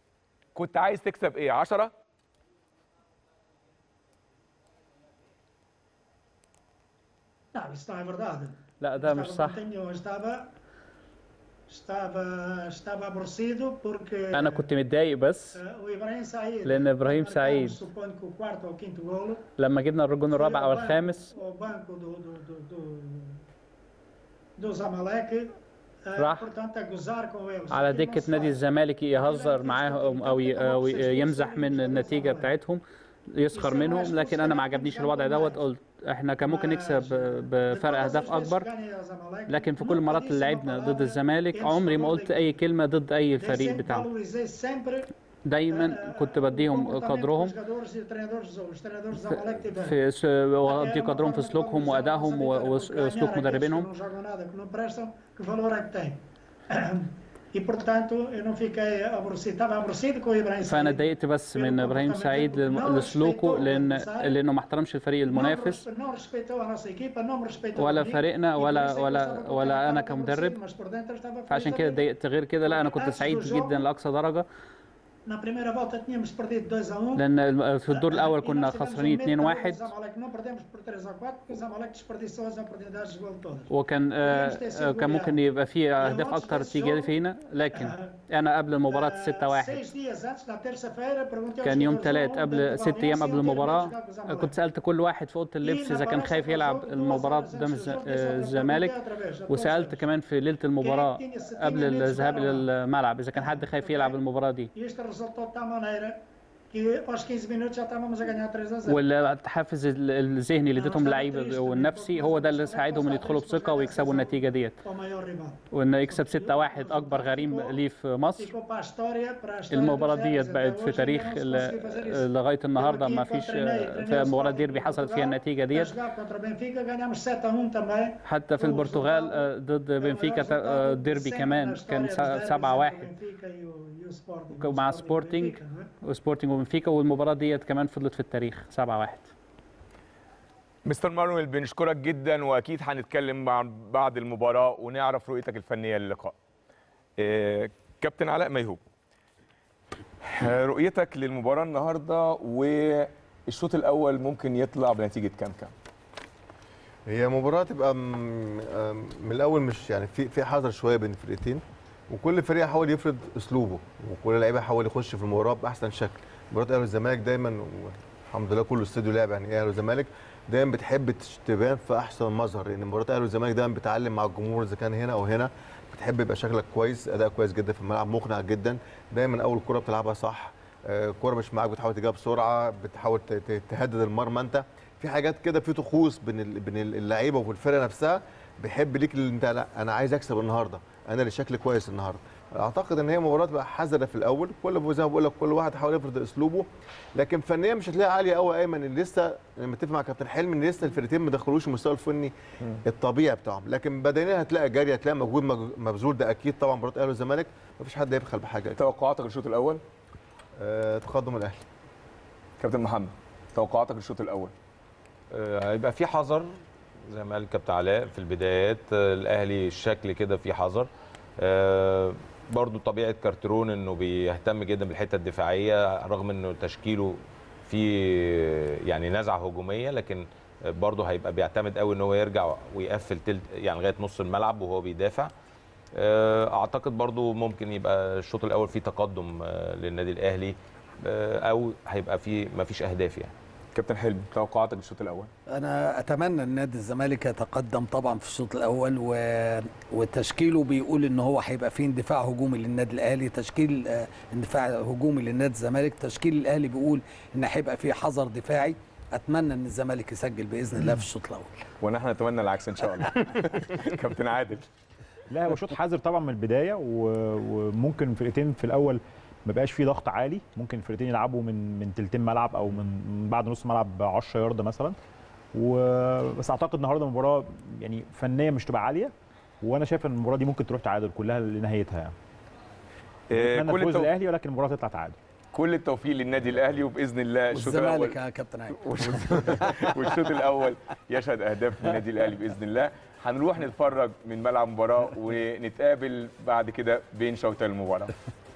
كنت عايز تكسب ايه 10 Não, isso não é verdade. لا ده مش Estava صح contenho, estava, estava, estava aborrecido porque انا كنت متضايق بس eh, o Ibrahim Said, لان ابراهيم marcamos, سعيد suponho que o quarto ou quinto golo, لما جبنا الرجون الرابع او الخامس o banco do, do, do, do, do Zamalek راح على دكه نادي الزمالك يهزر معاهم او ي- أو يمزح من النتيجه بتاعتهم يسخر منهم لكن انا ما عجبنيش الوضع دوت قلت احنا كان ممكن نكسب بفرق اهداف اكبر لكن في كل المرات اللي لعبنا ضد الزمالك عمري ما قلت اي كلمه ضد اي فريق بتاعه دايما كنت بديهم قدرهم في س- وادي قدرهم في سلوكهم وادائهم و- وسلوك مدربينهم E portanto eu não fiquei aborrecido, estava aborrecido com o Ibrahim فانا Said. اتضايقت بس من ابراهيم سعيد لم- لسلوكه لان لانه ما احترمش الفريق المنافس Não respeitou a nossa equipa, não me respeitou ولا a mim, فريقنا e por ولا isso é que eu ولا estava ولا انا completamente كمدرب aborrecido, mas por dentro estava فعشان feliz كده da vida. اتضايقت غير كده لا انا كنت سعيد جدا لاقصى درجه Na primeira volta tínhamos perdido 2 a 1. لان الم- في الدور الاول E كنا nós tivemos um خسرانين medo 2 também do 1 Zamalek. Não perdemos por 3 a 4, porque o Zamalek desperdiçou as oportunidades de gol todas. وكان آه، آه، كان ممكن يبقى في اهداف اكتر تيجي فينا لكن انا قبل المباراه 6 1 Seis dias antes, na terça-feira, perguntei aos كان يوم jogadores, ثلاث um قبل dentro do ست ايام Valência, قبل um ter medo de المباراه jogar com o Zamalek. كنت سالت كل واحد في اوضه اللبس اذا كان خايف يلعب المباراه قدام الز- آه، الزمالك وسالت كمان في ليله المباراه قبل الذهاب الى الملعب اذا كان حد خايف يلعب المباراه دي E isto resultou de tal maneira que aos 15 minutos já estávamos a ganhar 3 a 0. والحافز ال- الذهني اللي اديتهم اللعيبه والنفسي هو ده اللي ساعدهم ان يدخلوا بثقه ويكسبوا النتيجه ديت Para o maior rival. وان يكسب 6 1 اكبر غريم ليه في مصر Ficou para a história, para a história المباراة dos ديت Zés. بقت Até في hoje تاريخ ainda não se ال- conseguiu fazer isso. لغاية النهاردة ما فيش في مباراة ديربي حصلت فيها النتيجة A ديت jogar contra o Benfica ganhamos 7 a 1 também. حتى في البرتغال آه، ضد بنفيكا تا- آه، ديربي كمان كان 7 1 Benfica e o, e o Sporting. مع سبورتنج وسبورتنج وبنفيكا والمباراة ديت كمان فضلت في التاريخ 7 1 مستر مانويل بنشكرك جدا واكيد هنتكلم مع بعد المباراه ونعرف رؤيتك الفنيه للقاء. آه، كابتن علاء ميهوب آه، رؤيتك للمباراه النهارده والشوط الاول ممكن يطلع بنتيجه كام كام؟ هي مباراة تبقى م- آم، من الأول مش يعني في في حذر شوية بين الفرقتين وكل فريق يحاول يفرض أسلوبه وكل لعيبة يحاول يخش في المباراة بأحسن شكل مباراة الأهلي والزمالك دايما والحمد لله كل استوديو لعب يعني الأهلي والزمالك دايما بتحب تش- تبان في أحسن مظهر لأن مباراة الأهلي والزمالك دايما بتعلم مع الجمهور إذا كان هنا أو هنا بتحب يبقى شكلك كويس أداء كويس جدا في الملعب مقنع جدا دايما أول كرة بتلعبها صح آه، كرة مش معاك بتحاول تجيبها بسرعة بتحاول ت- ت- تهدد المرمى أنت في حاجات كده في طقوس بين ال- بين اللعيبه وفي الفرقه نفسها بيحب ليك اللي انت لا انا عايز اكسب النهارده انا اللي شكلي كويس النهارده اعتقد ان هي مباراه تبقى حذره في الاول كل زي ما بقول لك كل واحد حاول يفرض اسلوبه لكن فنيا مش هتلاقيها عاليه قوي ايمن اللي لسه انا متفق مع كابتن حلمي ان لسه الفرقتين ما دخلوش المستوى الفني الطبيعي بتاعهم لكن بدنيا هتلاقي جري هتلاقي مجهود مج- مبذول ده اكيد طبعا مباراه الاهلي والزمالك مفيش حد هيبخل بحاجه توقعاتك للشوط الاول؟ آه تقدم الاهلي كابتن محمد توقعاتك للشوط الاول؟ آه، هيبقى في حذر زي ما قال كابتن علاء في البدايات آه، الاهلي الشكل كده في حذر آه، برضو طبيعه كارترون انه بيهتم جدا بالحته الدفاعيه رغم انه تشكيله في يعني نزعه هجوميه لكن برضه هيبقى بيعتمد قوي ان هو يرجع ويقفل تلت يعني لغايه نص الملعب وهو بيدافع آه، اعتقد برضو ممكن يبقى الشوط الاول فيه تقدم آه، للنادي الاهلي آه، او هيبقى فيه مفيش اهداف يعني كابتن حلمي توقعاتك للشوط الاول؟ انا اتمنى ان نادي الزمالك يتقدم طبعا في الشوط الاول و... وتشكيله بيقول ان هو هيبقى فيه اندفاع هجومي للنادي الاهلي تشكيل آه، اندفاع هجومي للنادي الزمالك تشكيل الاهلي بيقول ان هيبقى فيه حذر دفاعي اتمنى ان الزمالك يسجل باذن الله في الشوط الاول ونحن نتمنى العكس ان شاء الله كابتن عادل لا هو شوط حذر طبعا من البدايه و- وممكن فرقتين في الاول ما بقاش فيه ضغط عالي ممكن الفرقتين يلعبوا من من تلتين ملعب او من من بعد نص ملعب 10 يارده مثلا و- بس اعتقد النهارده المباراه يعني فنيا مش تبقى عاليه وانا شايف ان المباراه دي ممكن تروح تعادل كلها لنهايتها يعني آه، اتمنى كل فوز التو- الاهلي ولكن المباراه تطلع تعادل كل التوفيق للنادي الاهلي وباذن الله الشوط الاول والزمالك يا كابتن عادل والشوط الاول يشهد اهداف النادي الاهلي باذن الله هنروح نتفرج من ملعب المباراه ونتقابل بعد كده بين شوطي المباراه